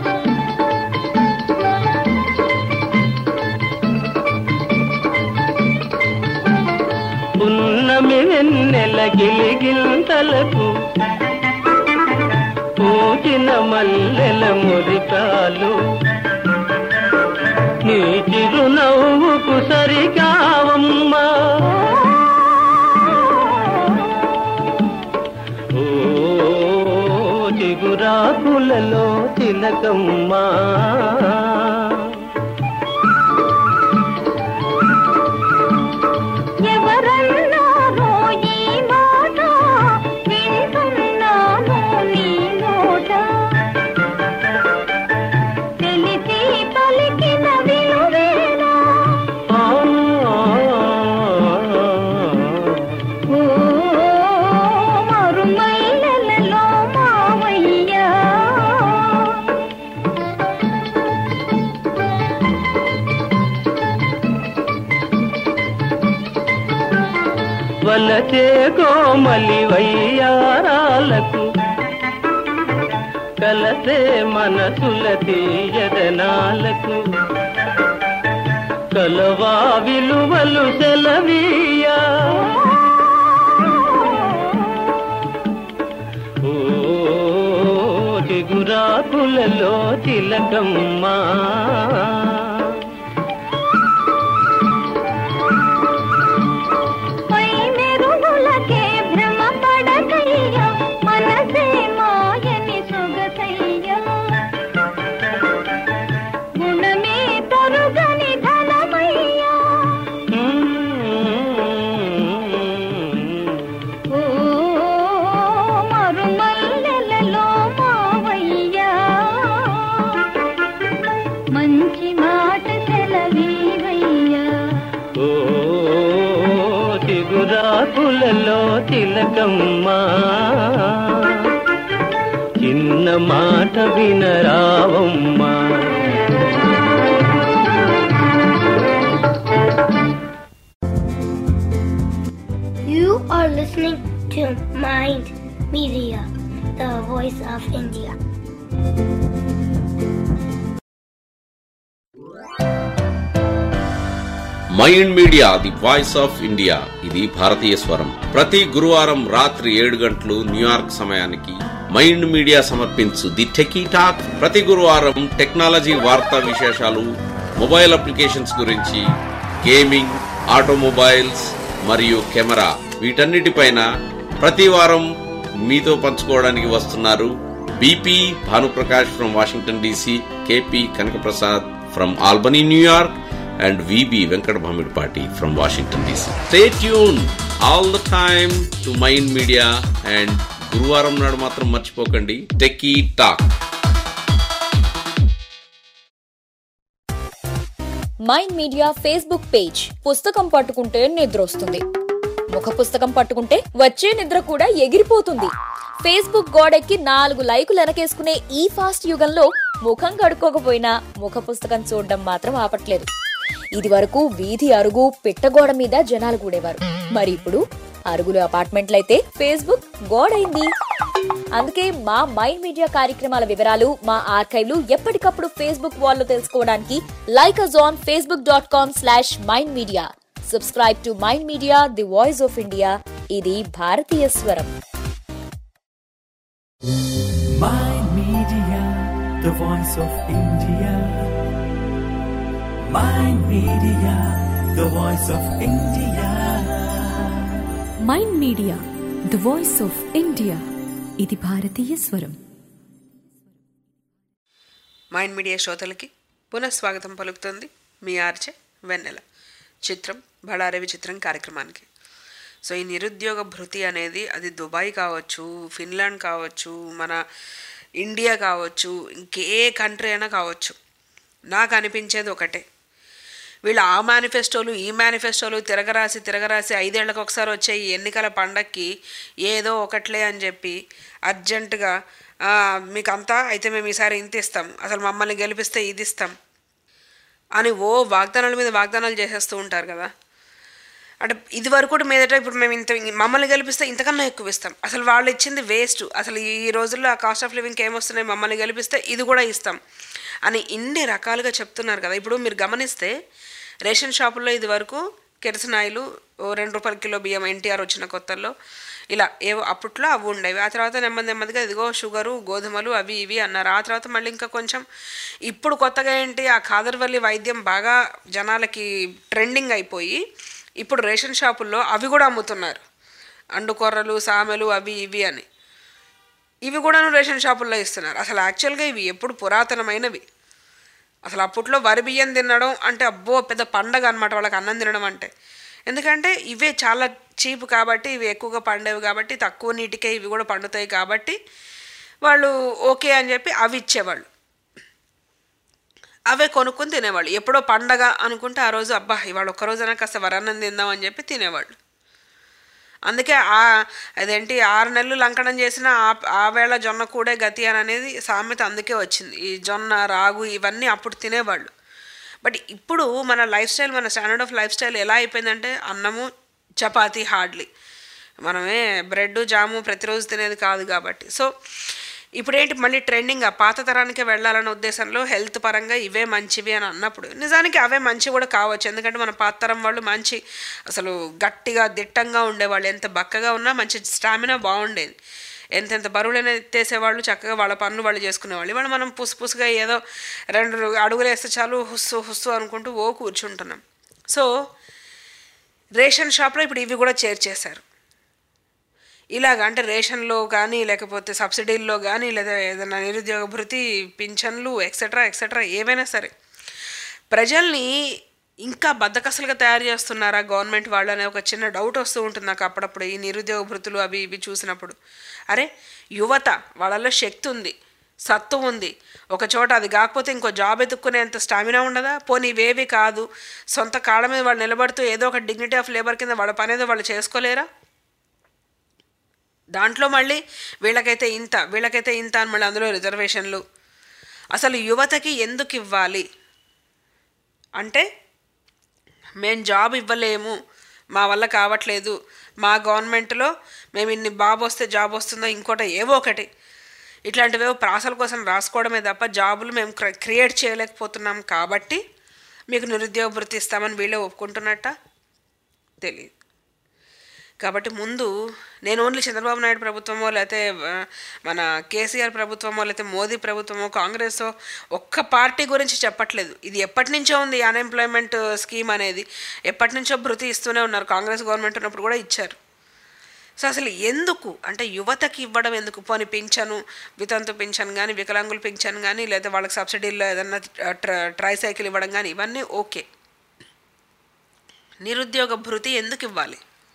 పున్నమి వెన్నెల గిలిగింతలకు పూచిన మల్లెల మురికాలు నీ చిరునవ్వుకు సరికావమ్మా ఓ చిగురాకులలో తిలకమ్మా ఎవరన్నారో ఈ మాట వింటున్నాను నీ నోట తెలిసి పలికిన విలువేనా ఓ మరుమల్లెలలో మావయ్యా వలచే కోమలి వయ్యారాలకు కలసే మనసుల తీయదనాలకు కలవా విలువలు సెలవీయా ఓ చిగురాకులలో తిలకమ్మా పై మెరుగులకే భ్రమ పడకయ్యా మనసే మాయని సొగసయ్యా గుణమే తరుగని ధనమయ్యా ఓ మరుమల్లెలలో మావయ్యా మంచి మాట సెలవీవయ్యా ఓ చిగురాకులలో తిలకమ్మా చిన్న మాట వినరావమ్మా You are listening to Mind Media, the voice of India. Mind Media the voice of India ఇది భారతీయ స్వరం ప్రతి గురువారం రాత్రి ఏడు గంటలు న్యూయార్క్ సమయానికి మైండ్ మీడియా సమర్పించు ది టెకీ టాక్ ప్రతి గురువారం టెక్నాలజీ వార్తా విశేషాలు మొబైల్ అప్లికేషన్స్ గురించి గేమింగ్ ఆటోమొబైల్స్ మరియు కెమెరా వీటన్నిటిపైన ప్రతి వారం మీతో పంచుకోవడానికి వస్తున్నారు BP Bhanuprakash from Washington DC KP Kanakaprasad from Albany New York and VB Venkat Bhamidpati from Washington DC. Stay tuned all the time to Mind Media and గురువారం నాడు మాత్రం మర్చిపోకండి techie talk Mind Media Facebook page పుస్తకం పట్టుకుంటే నిద్ర వస్తుంది ముఖ పుస్తకం పట్టుకుంటే వచ్చే నిద్ర కూడా ఎగిరిపోతుంది ఫేస్బుక్ గోడెక్కి నాలుగు లైకులు వెనకేసుకునే ఈ ఫాస్ట్ యుగంలో ముఖం కడుక్కోకపోయినా ముఖ పుస్తకం చూడడం మాత్రం ఆపట్లేదు ఇది వరకు వీధి అరుగు పిట్టగోడ మీద జనాలు కూడేవారు మరి ఇప్పుడు అరుగులు అపార్ట్మెంట్లయితే ఫేస్బుక్ గోడైంది అందుకే మా మైండ్ మీడియా కార్యక్రమాల వివరాలు మా ఆర్కైవ్లు ఎప్పటికప్పుడు ఫేస్బుక్ వాల్లో తెలుసుకోవడానికి like us on Facebook dot com slash Mind Media subscribe to Mind Media the voice of India ఇది భారతీయ స్వరం Mind Media, the voice of India. Mind Media, the voice of India. Mind media the voice of India ఇది భారతీయ స్వరం mind media శ్రోతలకి పునఃస్వాగతం పలుకుతుంది మీ ఆర్చే వెన్నెల చిత్రం బళారవి చిత్రం కార్యక్రమానికి సో ఈ నిరుద్యోగ భృతి అనేది అది దుబాయ్ కావచ్చు ఫిన్లాండ్ కావచ్చు మన ఇండియా కావచ్చు ఇంకే కంట్రీ అయినా కావచ్చు నాకు అనిపించేది ఒకటే వీళ్ళు ఆ మేనిఫెస్టోలు ఈ మేనిఫెస్టోలు తిరగరాసి తిరగరాసి ఐదేళ్లకు ఒకసారి వచ్చే ఈ ఎన్నికల పండక్కి ఏదో ఒకట్లే అని చెప్పి అర్జెంటుగా "ఆ, మీకు అంతా అయితే మేము ఈసారి ఇంత ఇస్తాం అసలు మమ్మల్ని గెలిపిస్తే ఇది ఇస్తాం అని ఓ వాగ్దానాల మీద వాగ్దానాలు చేసేస్తూ ఉంటారు కదా అంటే ఇది వరకు కూడా మీదట ఇప్పుడు మేము ఇంత మమ్మల్ని గెలిపిస్తే ఇంతకన్నా ఎక్కువ ఇస్తాం అసలు వాళ్ళు ఇచ్చింది వేస్ట్ అసలు ఈ రోజుల్లో ఆ కాస్ట్ ఆఫ్ లివింగ్కి ఏమొస్తున్నాయి మమ్మల్ని గెలిపిస్తే ఇది కూడా ఇస్తాం అని ఇన్ని రకాలుగా చెప్తున్నారు కదా ఇప్పుడు మీరు గమనిస్తే రేషన్ షాపుల్లో ఇది వరకు కిరసనాయిలు ఓ రెండు రూపాయల కిలో బియ్యం ఎన్టీఆర్ వచ్చిన కొత్తల్లో ఇలా ఏవో అప్పట్లో అవి ఉండేవి ఆ తర్వాత నెమ్మది నెమ్మదిగా ఇదిగో షుగరు గోధుమలు అవి ఇవి అన్నారు ఆ తర్వాత మళ్ళీ ఇంకా కొంచెం ఇప్పుడు కొత్తగా ఏంటి ఆ ఖాదర్వల్లి వైద్యం బాగా జనాలకి ట్రెండింగ్ అయిపోయి ఇప్పుడు రేషన్ షాపుల్లో అవి కూడా అమ్ముతున్నారు అండుకొర్రలు సామెలు అవి ఇవి అని ఇవి కూడాను రేషన్ షాపుల్లో ఇస్తున్నారు అసలు యాక్చువల్గా ఇవి ఎప్పుడు పురాతనమైనవి అసలు అప్పట్లో వరి బియ్యం తినడం అంటే అబ్బో పెద్ద పండగ అనమాట వాళ్ళకి అన్నం తినడం అంటే ఎందుకంటే ఇవే చాలా చీప్ కాబట్టి ఇవి ఎక్కువగా పండేవి కాబట్టి తక్కువ నీటికే ఇవి కూడా పండుతాయి కాబట్టి వాళ్ళు ఓకే అని చెప్పి అవి ఇచ్చేవాళ్ళు అవే కొనుక్కొని తినేవాళ్ళు ఎప్పుడో పండగ అనుకుంటే ఆ రోజు అబ్బా ఇవాళ ఒక్కరోజైనా కాస్త వరన్నం తిందాం అని చెప్పి తినేవాళ్ళు అందుకే ఆ అదేంటి ఆరు నెలలు లంకడం చేసిన ఆ ఆ వేళ జొన్న కూడే గతి అని అనేది సామెత అందుకే వచ్చింది ఈ జొన్న రాగు ఇవన్నీ అప్పుడు తినేవాళ్ళు బట్ ఇప్పుడు మన లైఫ్ స్టైల్ మన స్టాండర్డ్ ఆఫ్ లైఫ్ స్టైల్ ఎలా అయిపోయిందంటే అన్నము చపాతీ హార్డ్లీ మనమే బ్రెడ్ జాము ప్రతిరోజు తినేది కాదు కాబట్టి సో ఇప్పుడు ఏంటి మళ్ళీ ట్రెండింగ్ ఆ పాత తరానికే వెళ్ళాలన్న ఉద్దేశంలో హెల్త్ పరంగా ఇవే మంచివి అని అన్నప్పుడు నిజానికి అవే మంచి కూడా కావచ్చు ఎందుకంటే మన పాత తరం వాళ్ళు మంచి అసలు గట్టిగా దిట్టంగా ఉండేవాళ్ళు ఎంత బక్కగా ఉన్నా మంచి స్టామినా బాగుండేది ఎంతెంత బరువులైనా ఎత్తేసేవాళ్ళు చక్కగా వాళ్ళ పనులు వాళ్ళు చేసుకునేవాళ్ళు ఇవాళ మనం పుసు పుసుగా ఏదో రెండు అడుగులు వేస్తే చాలు హుస్సు హుస్సు అనుకుంటూ ఓ కూర్చుంటున్నాం సో రేషన్ షాప్లో ఇప్పుడు ఇవి కూడా చేర్చేశారు ఇలాగ అంటే రేషన్లో కానీ లేకపోతే సబ్సిడీల్లో కానీ లేదా ఏదైనా నిరుద్యోగ భృతి పింఛన్లు ఎక్సెట్రా ఎక్సెట్రా ఏవైనా సరే ప్రజల్ని ఇంకా బద్దకసలుగా తయారు చేస్తున్నారా గవర్నమెంట్ వాళ్ళు అనే ఒక చిన్న డౌట్ వస్తూ ఉంటుంది నాకు అప్పుడప్పుడు ఈ నిరుద్యోగ భృతులు అవి ఇవి చూసినప్పుడు అరే యువత వాళ్ళలో శక్తి ఉంది సత్తు ఉంది ఒక చోట అది కాకపోతే ఇంకో జాబ్ ఎత్తుక్కునేంత స్టామినా ఉండదా పోనీ ఇవేవి కాదు సొంత కాళ్ళ మీద వాళ్ళు నిలబడుతూ ఏదో ఒక డిగ్నిటీ ఆఫ్ లేబర్ కింద వాళ్ళ పని ఏదో వాళ్ళు చేసుకోలేరా దాంట్లో మళ్ళీ వీళ్ళకైతే ఇంత వీళ్ళకైతే ఇంత అని మళ్ళీ అందులో రిజర్వేషన్లు అసలు యువతకి ఎందుకు ఇవ్వాలి అంటే మేము జాబ్ ఇవ్వలేము మా వల్ల కావట్లేదు మా గవర్నమెంట్లో మేము ఇన్ని బాబు వస్తే జాబ్ వస్తుందో ఇంకోటి ఏవో ఒకటి ఇట్లాంటివేవో ప్రాసల కోసం రాసుకోవడమే తప్ప జాబులు మేము క్రియేట్ చేయలేకపోతున్నాం కాబట్టి మీకు నిరుద్యోగ భృతి ఇస్తామని వీళ్ళే ఒప్పుకుంటున్నట్ట తెలియదు కాబట్టి ముందు నేను ఓన్లీ చంద్రబాబు నాయుడు ప్రభుత్వమో లేకపోతే ఆ, మన కేసీఆర్ ప్రభుత్వమో లేకపోతే మోదీ ప్రభుత్వమో కాంగ్రెస్ ఒక్క పార్టీ గురించి చెప్పట్లేదు ఇది ఎప్పటి నుంచో ఉంది అన్ఎంప్లాయ్మెంట్ స్కీమ్ అనేది ఎప్పటి నుంచో భృతి ఇస్తూనే ఉన్నారు కాంగ్రెస్ గవర్నమెంట్ ఉన్నప్పుడు కూడా ఇచ్చారు సో అసలు ఎందుకు అంటే యువతకి ఇవ్వడం ఎందుకు పోని పింఛను వితంతు పింఛన్ కానీ వికలాంగుల పింఛన్ కానీ లేదా వాళ్ళకి సబ్సిడీలో ఏదన్నా ట్ర ట్రై సైకిల్ ఇవ్వడం కానీ ఇవన్నీ ఓకే నిరుద్యోగ భృతి ఎందుకు ఇవ్వాలి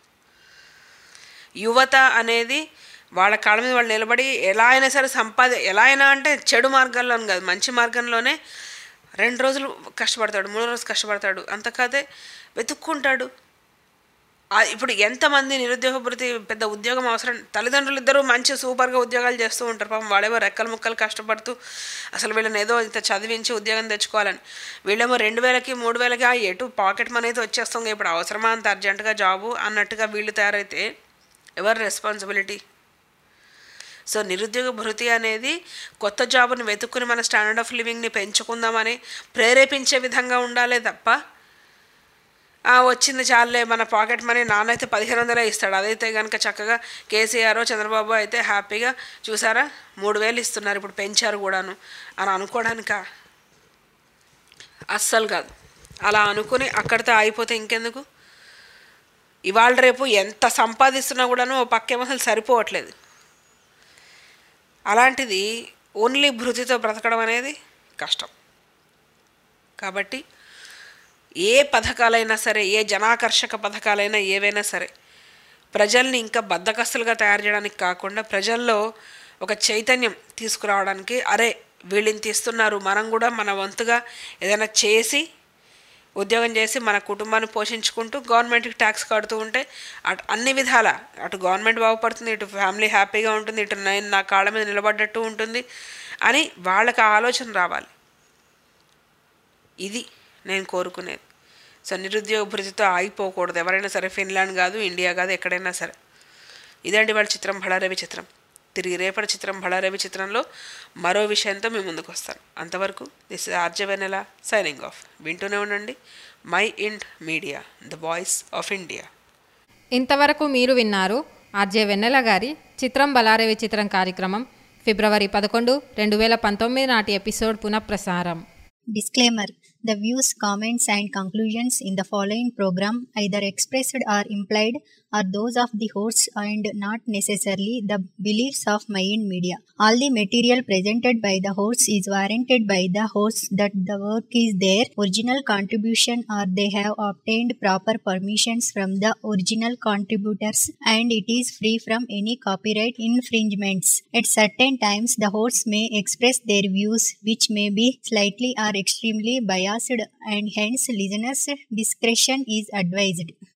యువత అనేది వాళ్ళ కాళ్ళ మీద వాళ్ళు నిలబడి ఎలా అయినా సరే సంపాది ఎలా అయినా అంటే చెడు మార్గాల్లోనే కాదు మంచి మార్గంలోనే రెండు రోజులు కష్టపడతాడు మూడో రోజు కష్టపడతాడు అంత కాదే వెతుక్కుంటాడు ఆ, ఇప్పుడు ఎంతమంది నిరుద్యోగ భృతి పెద్ద ఉద్యోగం అవసరం తల్లిదండ్రులు ఇద్దరు మంచి సూపర్గా ఉద్యోగాలు చేస్తూ ఉంటారు పాపం వాళ్ళేమో రెక్కలు ముక్కలు కష్టపడుతూ అసలు వీళ్ళని ఏదో ఇంత చదివించి ఉద్యోగం తెచ్చుకోవాలని వీళ్ళేమో రెండు వేలకి మూడు వేలకి ఆ ఎటు పాకెట్ మనీ అయితే వచ్చేస్తుంది ఇప్పుడు అవసరమా అంత అర్జెంటుగా జాబు అన్నట్టుగా వీళ్ళు తయారైతే ఎవరు రెస్పాన్సిబిలిటీ సో నిరుద్యోగ భృతి అనేది కొత్త జాబుని వెతుక్కుని మన స్టాండర్డ్ ఆఫ్ లివింగ్ని పెంచుకుందామని ప్రేరేపించే విధంగా ఉండాలే తప్ప "ఆ, వచ్చింది చాలే మన పాకెట్ మనీ నాన్న అయితే పదిహేను వందలే ఇస్తాడు అదైతే కనుక చక్కగా కేసీఆర్ చంద్రబాబు అయితే హ్యాపీగా చూసారా మూడు వేలు ఇస్తున్నారు ఇప్పుడు పెంచారు కూడాను అని అనుకోవడానిక అస్సలు కాదు అలా అనుకుని అక్కడితో ఆగిపోతే ఇంకెందుకు ఇవాళ రేపు ఎంత సంపాదిస్తున్నా కూడాను ఓ పక్కేమో అసలు సరిపోవట్లేదు అలాంటిది ఓన్లీ భృతితో బ్రతకడం అనేది కష్టం కాబట్టి ఏ పథకాలైనా సరే ఏ జనాకర్షక పథకాలైనా ఏవైనా సరే ప్రజల్ని ఇంకా బద్దకస్తులుగా తయారు చేయడానికి కాకుండా ప్రజల్లో ఒక చైతన్యం తీసుకురావడానికి అరే వీళ్ళని తీస్తున్నారు మనం కూడా మన వంతుగా ఏదైనా చేసి ఉద్యోగం చేసి మన కుటుంబాన్ని పోషించుకుంటూ గవర్నమెంట్కి ట్యాక్స్ కడుతూ ఉంటే అటు అన్ని విధాల అటు గవర్నమెంట్ బాగుపడుతుంది ఇటు ఫ్యామిలీ హ్యాపీగా ఉంటుంది ఇటు నేను నా కాళ్ళ మీద నిలబడ్డట్టు ఉంటుంది అని వాళ్ళకి ఆ ఆలోచన రావాలి ఇది నేను కోరుకునేది సో నిరుద్యోగ భృతితో ఆగిపోకూడదు ఎవరైనా సరే ఫిన్లాండ్ కాదు ఇండియా కాదు ఎక్కడైనా సరే ఇదండి వాళ్ళ చిత్రం బళారవి చిత్రం తిరిగి రేపటి చిత్రం బళారవి చిత్రంలో మరో విషయంతో మీ ముందుకు వస్తాను అంతవరకు this is RJ Vennela signing off వింటూనే ఉండండి Mind Media the voice of India ఇంతవరకు మీరు విన్నారు ఆర్జే వెన్నెల గారి చిత్రం బలారే చిత్రం కార్యక్రమం ఫిబ్రవరి పదకొండు రెండు వేల పంతొమ్మిది నాటి ఎపిసోడ్ పునఃప్రసారం Disclaimer The views, comments, and conclusions in the following program, either expressed or implied, are those of the hosts and not necessarily the beliefs of Mayan Media. All the material presented by the hosts is warranted by the hosts that the work is their original contribution or they have obtained proper permissions from the original contributors and it is free from any copyright infringements. At certain times, the hosts may express their views which may be slightly or extremely biased and hence listeners' discretion is advised.